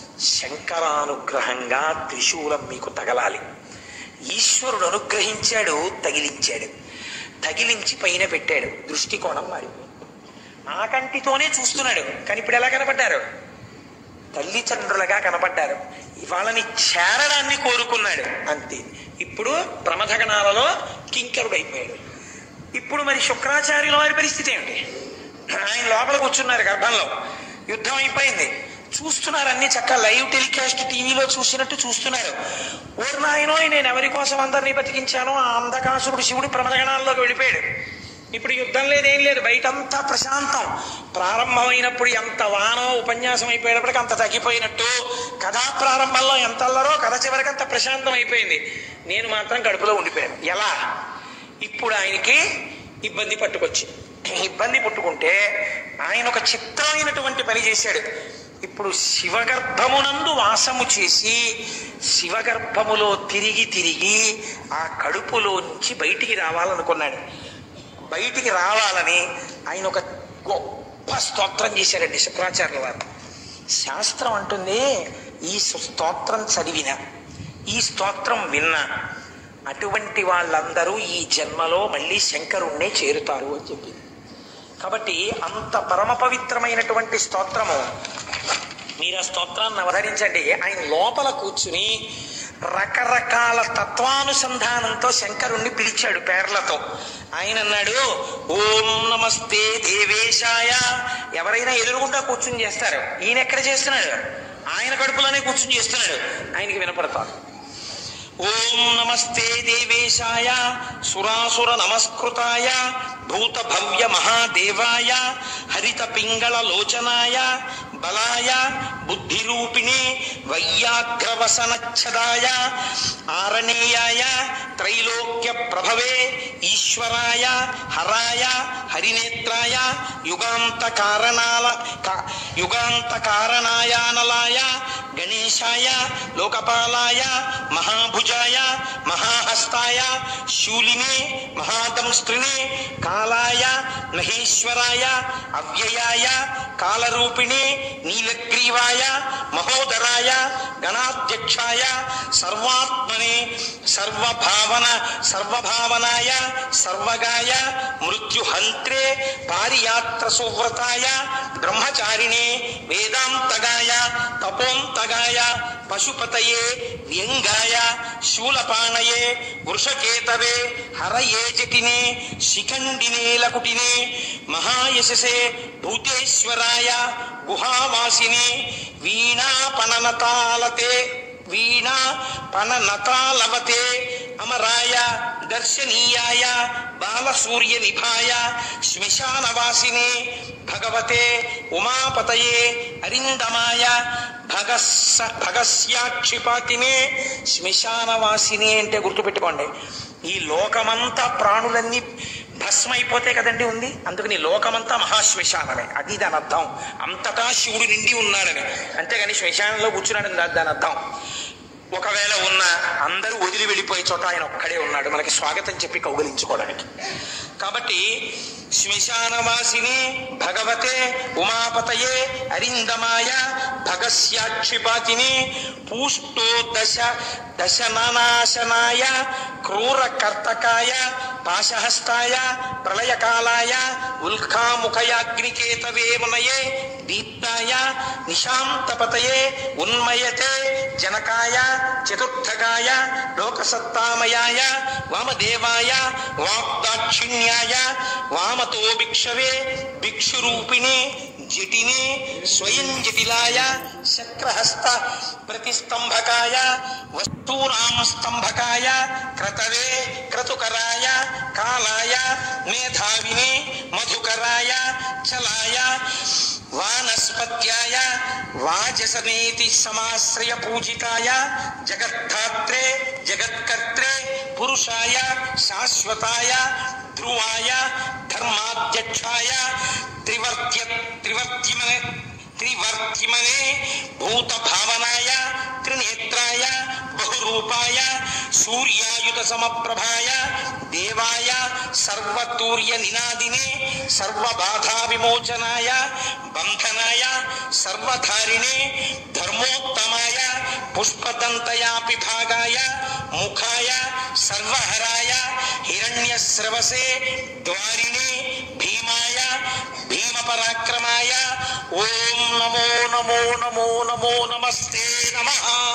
శంకరానుగ్రహంగా త్రిశూలం మీకు తగలాలి ఈశ్వరుడు అనుగ్రహించాడు తగిలించాడు తగిలించి పైన పెట్టాడు దృష్టికోణం మారిపోయింది ఆ కంటితోనే చూస్తున్నాడు కానీ ఇప్పుడు ఎలా కనపడ్డారు తల్లిదండ్రులుగా కనపడ్డారు వాళ్ళని చేరడాన్ని కోరుకున్నాడు అంతే ఇప్పుడు ప్రమథగణాలలో కింకరుడు అయిపోయాడు ఇప్పుడు మరి శుక్రాచార్యుల వారి పరిస్థితి ఏమిటి ఆయన లోపల కూర్చున్నారు గర్భంలో యుద్ధం అయిపోయింది చూస్తున్నారు అన్ని చక్క లైవ్ టెలికాస్ట్ టీవీలో చూసినట్టు చూస్తున్నారు ఓరు నాయనో నేను ఎవరి కోసం అందరినీ బతికించానో ఆ అంధకాసురుడు శివుడు ప్రమదగణాల్లోకి వెళ్ళిపోయాడు ఇప్పుడు యుద్ధం లేదేం లేదు బయటంతా ప్రశాంతం ప్రారంభమైనప్పుడు ఎంత వానో ఉపన్యాసం అయిపోయేటప్పటికి అంత తగ్గిపోయినట్టు కథా ప్రారంభంలో ఎంత అల్లరో కథ చివరికి అంత ప్రశాంతం అయిపోయింది నేను మాత్రం కడుపులో ఉండిపోయాను ఎలా ఇప్పుడు ఆయనకి ఇబ్బంది పట్టుకొచ్చి ఇబ్బంది పుట్టుకుంటే ఆయన ఒక చిత్రమైనటువంటి పని చేశాడు ఇప్పుడు శివగర్భమునందు వాసము చేసి శివగర్భములో తిరిగి తిరిగి ఆ కడుపులో నుంచి బయటికి రావాలనుకున్నాడు బయటికి రావాలని ఆయన ఒక గొప్ప స్తోత్రం చేశాడండి శుక్రాచార్యుల వారు శాస్త్రం అంటుంది ఈ స్తోత్రం చదివిన ఈ స్తోత్రం విన్నా అటువంటి వాళ్ళందరూ ఈ జన్మలో మళ్ళీ శంకరుణ్ణే చేరుతారు అని చెప్పింది కాబట్టి అంత పరమ పవిత్రమైనటువంటి స్తోత్రము మీరు ఆ స్తోత్రాన్ని అవతరించండి ఆయన లోపల కూర్చుని రకరకాల తత్వానుసంధానంతో శంకరుణ్ణి పిలిచాడు పేర్లతో ఆయన అన్నాడు ఓం నమస్తే దేవేశాయ ఎవరైనా ఎదురుగుండా కూర్చుని చేస్తారు ఈయన ఎక్కడ చేస్తున్నాడు ఆయన కడుపులోనే కూర్చుని చేస్తున్నాడు ఆయనకి వినపడతాడు ఓం నమస్తే దేవేశాయ సురాసుర నమస్కృతాయ భూత భవ్య మహాదేవాయ హరిత పింగళ లోచనాయ బలాయ బుద్ధిరూపిణే వయ్యాగ్రవసనచ్చదాయ ఆరణేయాయ త్రైలోక్య ప్రభవే ఈశ్వరాయ హరాయ హరినేత్రాయ యుగాంత కారణాల కా- యుగాంత కారణాయానలాయ గణేశాయ లోకపాలాయ మహాభుజాయ మహాహస్తాయ శూలినే మహాదంస్త్రినే కాలాయ మహేశ్వరాయ అవ్యయాయ కాలరూపిణే నీలగ్రీవాయ మహోదరాయ గణాధ్యక్షాయ సర్వాత్మనే సర్వభావన సర్వభావనాయ సర్వగాయ మృత్యుహంత్రే పారియాత్ర సువ్రతాయ బ్రహ్మచారిణే వేదాంతగాయ తపోంతగాయ పశుపతయే వ్యంగాయ శూలపాణయే వృషకేతవే హరయే జటినే శిఖండినే లకుటినే మహాయశసే భూతేశ్వరాయ గుహావాసినే వీణాపణనతాలతే వీణా పణనతాలవతే అమరాయ దర్శనీయాయ బాలసూర్య నిభాయ శ్మశానవాసినే భగవతే ఉమాపతయే అరిందమాయ భగస్స భగస్యాక్షిపాతినే శ్మశానవాసిని అంటే గుర్తుపెట్టుకోండి ఈ లోకమంతా ప్రాణులన్నీ భస్మైపోతే కదండి ఉంది అందుకని లోకమంతా మహాశ్మశానమే అది దాని అర్థం అంతటా శివుడు నిండి ఉన్నాడని అంతేగాని శ్మశానంలో కూర్చున్నాడని కాదు దాని అర్థం ఒకవేళ ఉన్న అందరూ వదిలి వెళ్ళిపోయే చోట ఆయన ఒక్కడే ఉన్నాడు మనకి స్వాగతం చెప్పి కౌగలించుకోవడానికి కాబట్టి శ్మశానవాసిని భగవతే ఉమాపతయే అరిందమాయ భగస్యాక్షిపాతిని పూష్టో దశ దశనాశనాయ క్రూర కర్తకాయ పాశహస్తాయ ప్రళయకాలాయ ఉల్కాముఖయాగ్నికేతవే మునయే దీప్తాయ నిశాంతపతయే ఉన్మయతే జనకాయ చతుర్థకాయ లోకసత్తామయాయ వామదేవాయ వాగ్దాక్షిణ్యాయ వామతో భిక్షవే భిక్షురూపిణే జటినే స్వయం జటిలాయ శక్రహస్త ప్రతిస్తంభకాయ వస్తూనాం స్తంభకాయ క్రతవే క్రతుకరాయ కాలాయ మేధావినే మధుకరాయ చలాయ వానస్పత్యాయ వాజసనేతి సమాశ్రయ పూజితాయ జగద్ధాత్రే జగత్కర్త్రే పురుషాయ శాశ్వతాయ ధ్రువాయ ధర్మాధ్యక్షాయ త్రివర్త్య త్రివర్త్యమనే త్రివర్త్యమనే భూత భావనాయ త్రినేత్రాయ బహురూపాయ సూర్యాయుత సమప్రభాయ దేవాయ సర్వతూర్య నినాదినే సర్వబాధా విమోచనాయ బంధనాయ సర్వధారిణే ధర్మోత్తమాయ పుష్పదంతయాపి భాగాయ ముఖాయ సర్వహరాయ హిరణ్యస్రవసే ద్వారిణే భీమాయ భీమపరాక్రమాయ ఓం నమో నమో నమో నమో నమస్తే నమ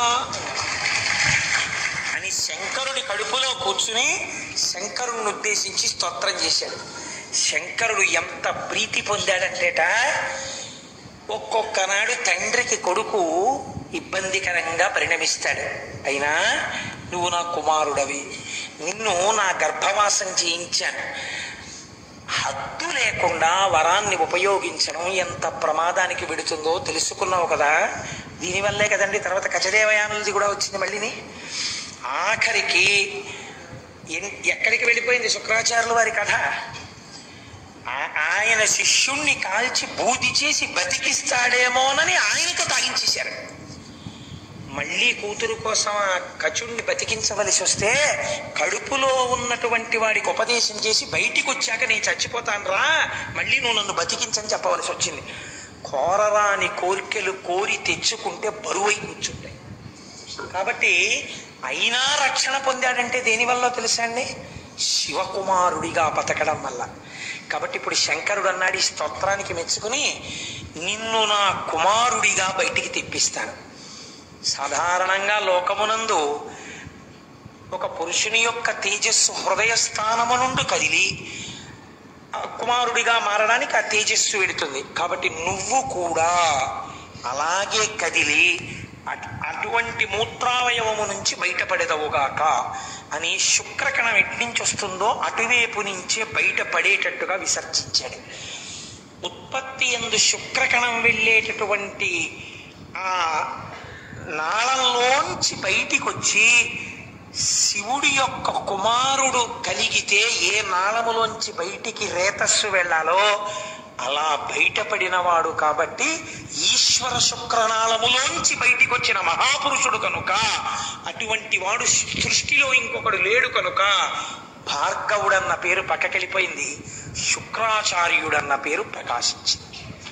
అని శంకరుడి కడుపులో కూర్చుని శంకరుడిని ఉద్దేశించి స్తోత్రం చేశాడు శంకరుడు ఎంత ప్రీతి పొందాడంటేట ఒక్కొక్క నాడు తండ్రికి కొడుకు ఇబ్బందికరంగా పరిణమిస్తాడు అయినా నువ్వు నా కుమారుడవి నిన్ను నా గర్భవాసం చేయించాను హద్దు లేకుండా వరాన్ని ఉపయోగించడం ఎంత ప్రమాదానికి విడుతుందో తెలుసుకున్నావు కదా దీనివల్లే కదండి తర్వాత కచదేవయానులది కూడా వచ్చింది మళ్ళీని ఆఖరికి ఎన్- ఎక్కడికి వెళ్ళిపోయింది శుక్రాచార్యుల వారి కథ ఆ- ఆయన శిష్యుణ్ణి కాల్చి బూది చేసి బతికిస్తాడేమోనని ఆయనతో తాగించేశారు మళ్ళీ కూతురు కోసం ఆ కచుణ్ణి బతికించవలసి వస్తే కడుపులో ఉన్నటువంటి వాడికి ఉపదేశం చేసి బయటికి వచ్చాక నేను చచ్చిపోతాను రా మళ్ళీ నువ్వు నన్ను బతికించని చెప్పవలసి వచ్చింది కోరరాని కోరికలు కోరి తెచ్చుకుంటే బరువై కూర్చుంటాయి కాబట్టి అయినా రక్షణ పొందాడంటే దేనివల్ల తెలుసా అండి శివకుమారుడిగా బతకడం వల్ల కాబట్టి ఇప్పుడు శంకరుడు అన్నాడు ఈ స్తోత్రానికి మెచ్చుకుని నిన్ను నా కుమారుడిగా బయటికి తెప్పిస్తాను సాధారణంగా లోకమునందు ఒక పురుషుని యొక్క తేజస్సు హృదయ స్థానము నుండి కదిలి ఆ కుమారుడిగా మారడానికి ఆ తేజస్సు వెడుతుంది కాబట్టి నువ్వు కూడా అలాగే కదిలి అట్- అటువంటి మూత్రావయవము నుంచి బయటపడేదవుగాక అని శుక్రకణం ఎట్నుంచి వస్తుందో అటువైపు నుంచే బయటపడేటట్టుగా విసర్జించాడు ఉత్పత్తి ఎందు శుక్రకణం వెళ్ళేటటువంటి ఆ నాళంలోంచి బయటికి వచ్చి శివుడి యొక్క కుమారుడు కలిగితే ఏ నాళములోంచి బయటికి రేతస్సు వెళ్ళాలో అలా బయటపడినవాడు కాబట్టి ఈశ్వరు ఈశ్వర శుక్రనాళములోంచి బయటికి వచ్చిన మహాపురుషుడు కనుక అటువంటి వాడు సృష్టిలో ఇంకొకడు లేడు కనుక భార్గవుడన్న పేరు పక్కకెళ్ళిపోయింది శుక్రాచార్యుడన్న పేరు ప్రకాశించింది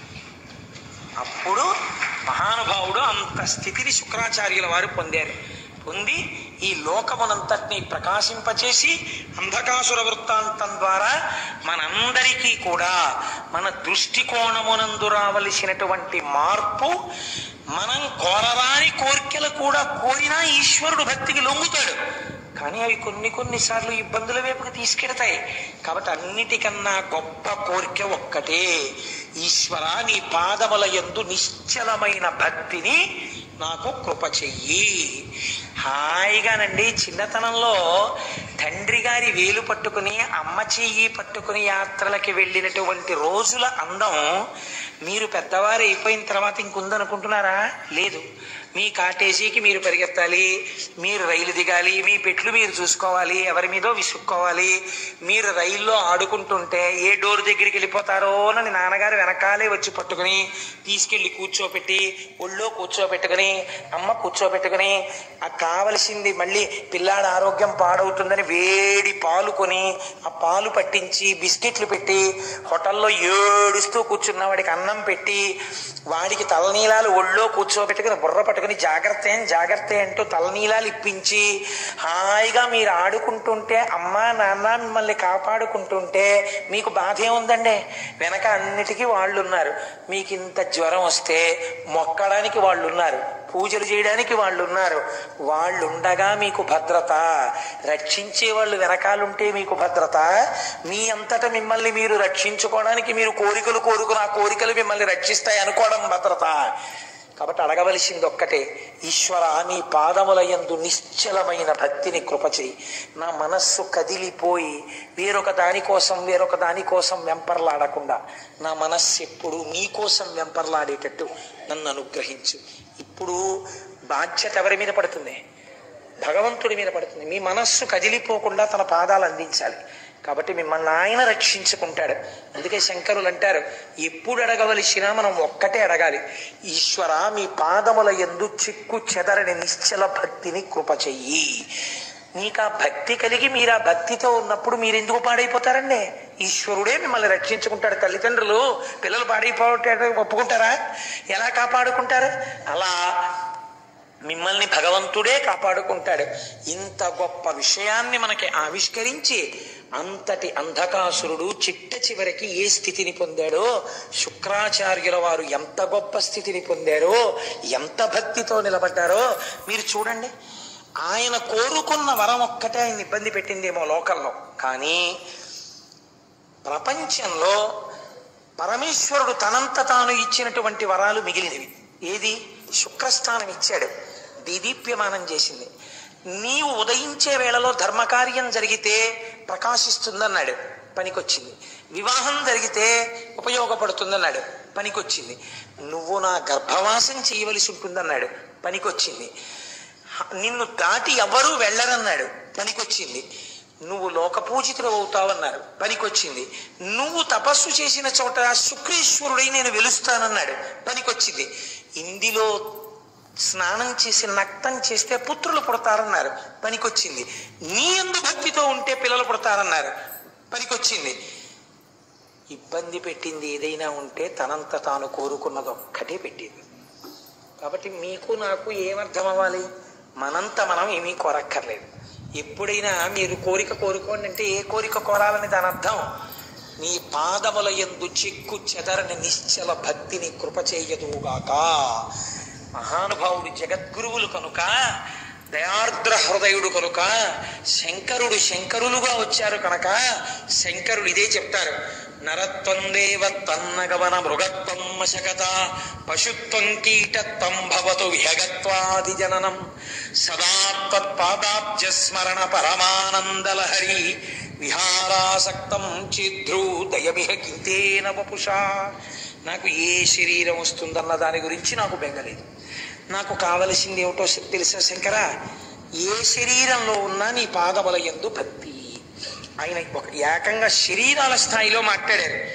అప్పుడు మహానుభావుడు అంత స్థితిని శుక్రాచార్యుల వారు పొందారు పొంది ఈ లోకమునంతటినీ ప్రకాశింపచేసి అంధకాసుర వృత్తాంతం ద్వారా మనందరికీ కూడా మన దృష్టికోణమునందు రావలసినటువంటి మార్పు మనం కోరరాని కోరికలు కూడా కోరినా ఈశ్వరుడు భక్తికి లొంగుతాడు కానీ అవి కొన్ని కొన్నిసార్లు ఇబ్బందుల వైపుకి తీసుకెడతాయి కాబట్టి అన్నిటికన్నా గొప్ప కోరిక ఒక్కటే ఈశ్వర నీ పాదముల యందు నిశ్చలమైన భక్తిని నాకు కృప చెయ్యి హాయిగానండి చిన్నతనంలో తండ్రి గారి వేలు పట్టుకుని అమ్మ చెయ్యి పట్టుకుని యాత్రలకి వెళ్ళినటువంటి రోజుల అందం మీరు పెద్దవారు అయిపోయిన తర్వాత ఇంకుందనుకుంటున్నారా లేదు మీ కాటేజీకి మీరు పరిగెత్తాలి మీరు రైలు దిగాలి మీ పెట్లు మీరు చూసుకోవాలి ఎవరి మీదో విసుక్కోవాలి మీరు రైల్లో ఆడుకుంటుంటే ఏ డోర్ దగ్గరికి వెళ్ళిపోతారో అని నాన్నగారు వెనకాలే వచ్చి పట్టుకుని తీసుకెళ్ళి కూర్చోపెట్టి ఒళ్ళో కూర్చోబెట్టుకుని అమ్మ కూర్చోబెట్టుకుని ఆ కావలసింది మళ్ళీ పిల్లాడి ఆరోగ్యం పాడవుతుందని వేడి పాలు కొని ఆ పాలు పట్టించి బిస్కెట్లు పెట్టి హోటల్లో ఏడుస్తూ కూర్చున్న వాడికి అన్నం పెట్టి వాడికి తలనీలాలు ఒళ్ళో కూర్చోబెట్టుకుని బుర్ర పట్టుకుని జాగ్రత్త ఏం జాగ్రత్త అంటూ తలనీలాలు ఇప్పించి హాయిగా మీరు ఆడుకుంటుంటే అమ్మ నాన్న మిమ్మల్ని కాపాడుకుంటుంటే మీకు బాధ ఏముందండి వెనక అన్నిటికీ వాళ్ళు ఉన్నారు మీకు ఇంత జ్వరం వస్తే మొక్కడానికి వాళ్ళు ఉన్నారు పూజలు చేయడానికి వాళ్ళు ఉన్నారు వాళ్ళు ఉండగా మీకు భద్రత రక్షించే వాళ్ళు వెనకాలుంటే మీకు భద్రత మీ అంతట మిమ్మల్ని మీరు రక్షించుకోవడానికి మీరు కోరికలు కోరుకుని ఆ కోరికలు మిమ్మల్ని రక్షిస్తాయి అనుకోవడం భద్రత కాబట్టి అడగవలసింది ఒక్కటే ఈశ్వర నీ పాదముల యందు నిశ్చలమైన భక్తిని కృప చేయి నా మనస్సు కదిలిపోయి వేరొక దానికోసం వేరొక దానికోసం వెంపర్లాడకుండా నా మనస్సు ఎప్పుడు నీ కోసం వెంపర్లాడేటట్టు నన్ను అనుగ్రహించు ఇప్పుడు బాధ్యత ఎవరి మీద పడుతుంది భగవంతుడి మీద పడుతుంది మీ మనస్సు కదిలిపోకుండా తన పాదాలు అందించాలి కాబట్టి మిమ్మల్ని ఆయన రక్షించుకుంటాడు అందుకే శంకరులు అంటారు ఎప్పుడు అడగవలసినా మనం ఒక్కటే అడగాలి ఈశ్వర మీ పాదముల ఎందు చిక్కు చెదరని నిశ్చల భక్తిని కృప చెయ్యి మీకు ఆ భక్తి కలిగి మీరు ఆ భక్తితో ఉన్నప్పుడు మీరు ఎందుకు పాడైపోతారండి ఈశ్వరుడే మిమ్మల్ని రక్షించుకుంటాడు తల్లిదండ్రులు పిల్లలు పాడైపోవటానికి ఒప్పుకుంటారా ఎలా కాపాడుకుంటారు అలా మిమ్మల్ని భగవంతుడే కాపాడుకుంటాడు ఇంత గొప్ప విషయాన్ని మనకి ఆవిష్కరించి అంతటి అంధకాసురుడు చిట్ట చివరికి ఏ స్థితిని పొందాడో శుక్రాచార్యుల వారు ఎంత గొప్ప స్థితిని పొందారో ఎంత భక్తితో నిలబడ్డారో మీరు చూడండి ఆయన కోరుకున్న వరం ఒక్కటే ఆయన ఇబ్బంది పెట్టిందేమో లోకంలో కానీ ప్రపంచంలో పరమేశ్వరుడు తనంత తాను ఇచ్చినటువంటి వరాలు మిగిలినవి ఏది శుక్రస్థానం ఇచ్చాడు దీదీప్యమానం చేసింది నీవు ఉదయించే వేళలో ధర్మకార్యం జరిగితే ప్రకాశిస్తుందన్నాడు పనికొచ్చింది వివాహం జరిగితే ఉపయోగపడుతుందన్నాడు పనికొచ్చింది నువ్వు నా గర్భవాసం చేయవలసి ఉంటుందన్నాడు పనికొచ్చింది హ- నిన్ను దాటి ఎవరూ వెళ్ళరన్నాడు పనికొచ్చింది నువ్వు లోకపూజితుడు అవుతావన్నారు పనికొచ్చింది నువ్వు తపస్సు చేసిన చోట శుక్రేశ్వరుడై నేను వెలుస్తానన్నాడు పనికొచ్చింది ఇందులో స్నానం చేసి నక్తం చేస్తే పుత్రులు పుడతారన్నారు పనికొచ్చింది నీ ఎందు భక్తితో ఉంటే పిల్లలు పుడతారన్నారు పనికొచ్చింది ఇబ్బంది పెట్టింది ఏదైనా ఉంటే తనంత తాను కోరుకున్నది ఒక్కటే పెట్టింది కాబట్టి మీకు నాకు ఏమర్థం అవ్వాలి మనంత మనం ఏమీ కోరక్కర్లేదు ఎప్పుడైనా మీరు కోరిక కోరుకోండి అంటే ఏ కోరిక కోరాలని దాని అర్థం నీ పాదముల ఎందు చిక్కు చెదరని నిశ్చల భక్తిని కృప చేయదుగాక మహానుభావుడు జగద్గురువులు కనుక దయార్ద్ర హృదయుడు కనుక శంకరుడు శంకరులుగా వచ్చారు కనుక శంకరుడు ఇదే చెప్తారు నరత్వం దేవ తన్నగవన మృగత్వం మశకత పశుత్వం కీటత్వం భవతు హ్యగత్వాది జననం సదా తత్పాదాబ్జ స్మరణ పరమానందలహరి విహారాసక్తం చిద్రు దయమిహ కింతేన వపుషా నాకు ఏ శరీరం వస్తుందన్న దాని గురించి నాకు బెంగలేదు నాకు కావలసింది ఏమిటో తెలుసా శంకర ఏ శరీరంలో ఉన్నా నీ పాదముల ఎందు భక్తి ఆయన ఒక ఏకంగా శరీరాల స్థాయిలో మాట్లాడారు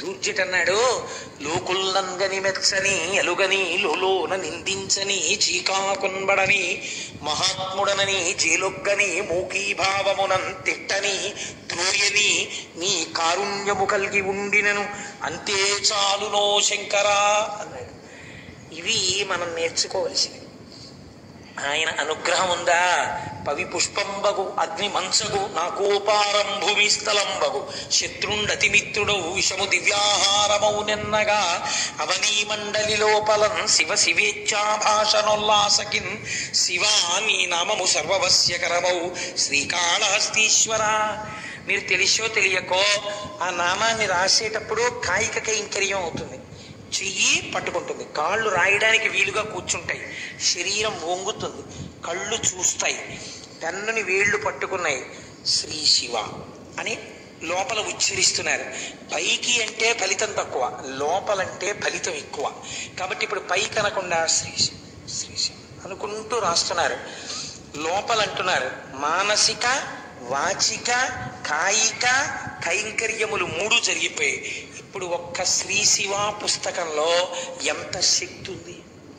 దూర్జటన్నాడు లోకుల్నంగని మెచ్చని ఎలుగని లోలోన నిందించని చీకాకొన్బడని మహాత్ముడనని జేలొగ్గని మూకీభావమునం తిట్టని త్రోయని నీ కారుణ్యము కలిగి ఉండినను అంతే చాలునో శంకరా అన్నాడు ఇవి మనం నేర్చుకోవలసినవి ఆయన అనుగ్రహం ఉందా పవి పుష్పంబగు అగ్ని మంచగు నాకోపారం భూమి స్థలంబగు శత్రుండతి మిత్రుడవు విషము దివ్యాహారమౌ నిన్నగా అవనీ మండలి లోపలం శివ శివేచ్ఛాభాషణోల్లాసకిన్ శివా నీ నామము సర్వవస్యకరమౌ శ్రీకాళహస్తీశ్వర మీరు తెలిసో తెలియకో ఆ నామాన్ని రాసేటప్పుడు కాయిక కైంకర్యం అవుతుంది చెయ్యి పట్టుకుంటుంది కాళ్ళు రాయడానికి వీలుగా కూర్చుంటాయి శరీరం వంగుతుంది కళ్ళు చూస్తాయి పెన్నుని వేళ్ళు పట్టుకున్నాయి శ్రీ శివ అని లోపల ఉచ్చరిస్తున్నారు పైకి అంటే ఫలితం తక్కువ లోపలంటే ఫలితం ఎక్కువ కాబట్టి ఇప్పుడు పైకి అనకుండా శ్రీ శివ శ్రీ శివ అనుకుంటూ రాస్తున్నారు లోపలంటున్నారు మానసిక వాచిక కాయిక కైంకర్యములు మూడు జరిగిపోయాయి ఇప్పుడు ఒక్క శ్రీ శివ పుస్తకంలో ఎంత శక్తి ఉంది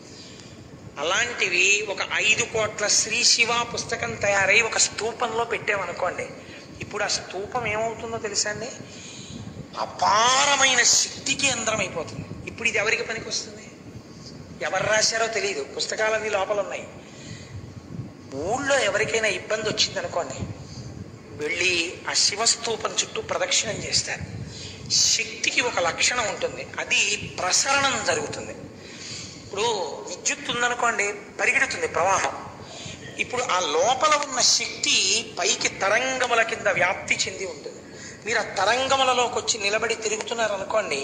అలాంటివి ఒక ఐదు కోట్ల శ్రీ శివ పుస్తకం తయారై ఒక స్తూపంలో పెట్టామనుకోండి ఇప్పుడు ఆ స్తూపం ఏమవుతుందో తెలుసా అండి అపారమైన శక్తికి అందరం అయిపోతుంది ఇప్పుడు ఇది ఎవరికి పనికి వస్తుంది ఎవరు రాశారో తెలియదు పుస్తకాలన్నీ లోపల ఉన్నాయి ఊళ్ళో ఎవరికైనా ఇబ్బంది వచ్చిందనుకోండి వెళ్ళి ఆ శివస్తూపం చుట్టూ ప్రదక్షిణం చేస్తారు శక్తికి ఒక లక్షణం ఉంటుంది అది ప్రసరణం జరుగుతుంది ఇప్పుడు విద్యుత్ ఉందనుకోండి పరిగెడుతుంది ప్రవాహం ఇప్పుడు ఆ లోపల ఉన్న శక్తి పైకి తరంగముల కింద వ్యాప్తి చెంది ఉంటుంది మీరు ఆ తరంగములలోకి వచ్చి నిలబడి తిరుగుతున్నారు అనుకోండి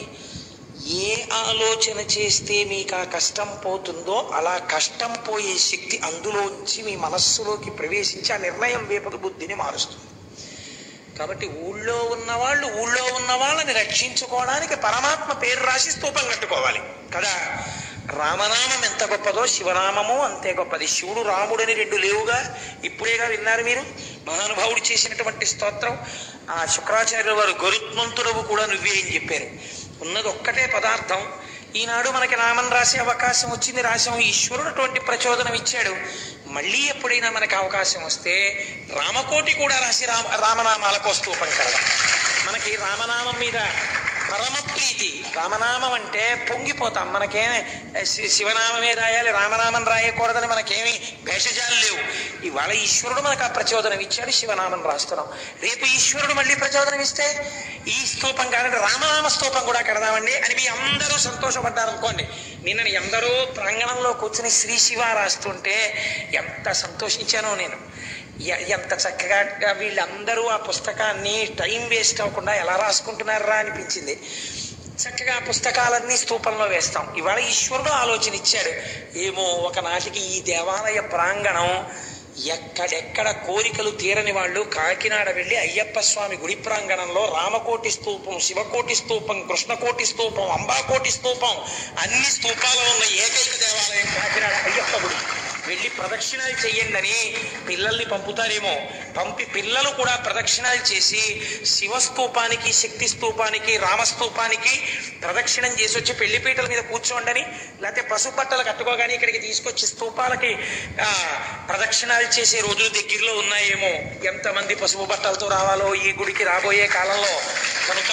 ఏ ఆలోచన చేస్తే మీకు ఆ కష్టం పోతుందో అలా కష్టం పోయే శక్తి అందులోంచి మీ మనస్సులోకి ప్రవేశించి ఆ నిర్ణయం వేపక బుద్ధిని మారుస్తుంది కాబట్టి ఊళ్ళో ఉన్న వాళ్ళు ఊళ్ళో ఉన్న వాళ్ళని రక్షించుకోవడానికి పరమాత్మ పేరు రాసి స్తూపం కట్టుకోవాలి కదా రామనామం ఎంత గొప్పదో శివనామము అంతే గొప్పది శివుడు రాముడని రెండు లేవుగా ఇప్పుడేగా విన్నారు మీరు మహానుభావుడు చేసినటువంటి స్తోత్రం ఆ శుక్రాచార్యుల వారు గరుత్మంతుడవు కూడా నువ్వే అని చెప్పారు ఉన్నది ఒక్కటే పదార్థం ఈనాడు మనకి నామం రాసే అవకాశం వచ్చింది రాసాం ఈశ్వరుడు అటువంటి ప్రచోదనం ఇచ్చాడు మళ్ళీ ఎప్పుడైనా మనకి అవకాశం వస్తే రామకోటి కూడా రాసి రామ రామనామాలకు స్తూపం కలడం మనకి రామనామం మీద పరమ ప్రీతి రామనామం అంటే పొంగిపోతాం మనకేమి శి- శివనామమే రాయాలి రామనామం రాయకూడదని మనకేమి భేషజాలు లేవు ఇవాళ ఈశ్వరుడు మనకు ఆ ప్రచోదనం ఇచ్చాడు శివనామం రాస్తున్నాం రేపు ఈశ్వరుడు మళ్ళీ ప్రచోదనం ఇస్తే ఈ స్తూపం కాదంటే రామనామ స్తూపం కూడా కడదామండి అని మీ అందరూ సంతోషపడ్డారు అనుకోండి నిన్న ఎందరో ప్రాంగణంలో కూర్చుని శ్రీ శివ రాస్తుంటే ఎంత సంతోషించానో నేను ఎ- ఎంత చక్కగా వీళ్ళందరూ ఆ పుస్తకాన్ని టైం వేస్ట్ అవ్వకుండా ఎలా రాసుకుంటున్నారా అనిపించింది చక్కగా ఆ పుస్తకాలన్నీ స్తూపంలో వేస్తాం ఇవాళ ఈశ్వరుడు ఆలోచన ఇచ్చాడు ఏమో ఒకనాటికి ఈ దేవాలయ ప్రాంగణం ఎక్కడెక్కడ కోరికలు తీరని వాళ్ళు కాకినాడ వెళ్ళి అయ్యప్ప స్వామి గుడి ప్రాంగణంలో రామకోటి స్తూపం శివకోటి స్తూపం కృష్ణకోటి స్తూపం అంబాకోటి స్తూపం అన్ని స్తూపాలు ఉన్న ఏకైక దేవాలయం కాకినాడ అయ్యప్ప గుడి వెళ్ళి ప్రదక్షిణాలు చెయ్యండి అని పిల్లల్ని పంపుతారేమో పంపి పిల్లలు కూడా ప్రదక్షిణాలు చేసి శివస్తూపానికి శక్తి స్తూపానికి రామస్తూపానికి ప్రదక్షిణం చేసి వచ్చి పెళ్లిపీటల మీద కూర్చోండని లేకపోతే పసుపు బట్టలు కట్టుకోగానే ఇక్కడికి తీసుకొచ్చి స్తూపాలకి ఆ, ప్రదక్షిణాలు చేసే రోజులు దగ్గరలో ఉన్నాయేమో ఎంతమంది పసుపు బట్టలతో రావాలో ఈ గుడికి రాబోయే కాలంలో కనుక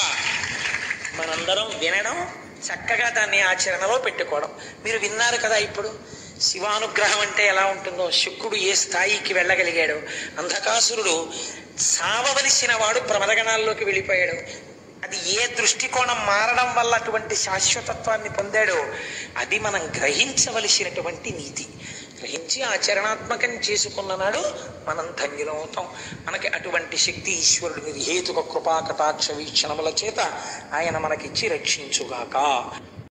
మనందరం వినడం చక్కగా దాన్ని ఆచరణలో పెట్టుకోవడం మీరు విన్నారు కదా ఇప్పుడు శివానుగ్రహం అంటే ఎలా ఉంటుందో శుక్రుడు ఏ స్థాయికి వెళ్ళగలిగాడు అంధకాసురుడు సావవలసిన వాడు ప్రమదగణాల్లోకి వెళ్ళిపోయాడు అది ఏ దృష్టికోణం మారడం వల్ల అటువంటి శాశ్వతత్వాన్ని పొందాడో అది మనం గ్రహించవలసినటువంటి నీతి గ్రహించి ఆచరణాత్మకం చేసుకున్న నాడు మనం ధన్యులవుతాం మనకి అటువంటి శక్తి ఈశ్వరుడు నిర్హేతుక కృపా కటాక్ష వీక్షణముల చేత ఆయన మనకిచ్చి రక్షించుగాక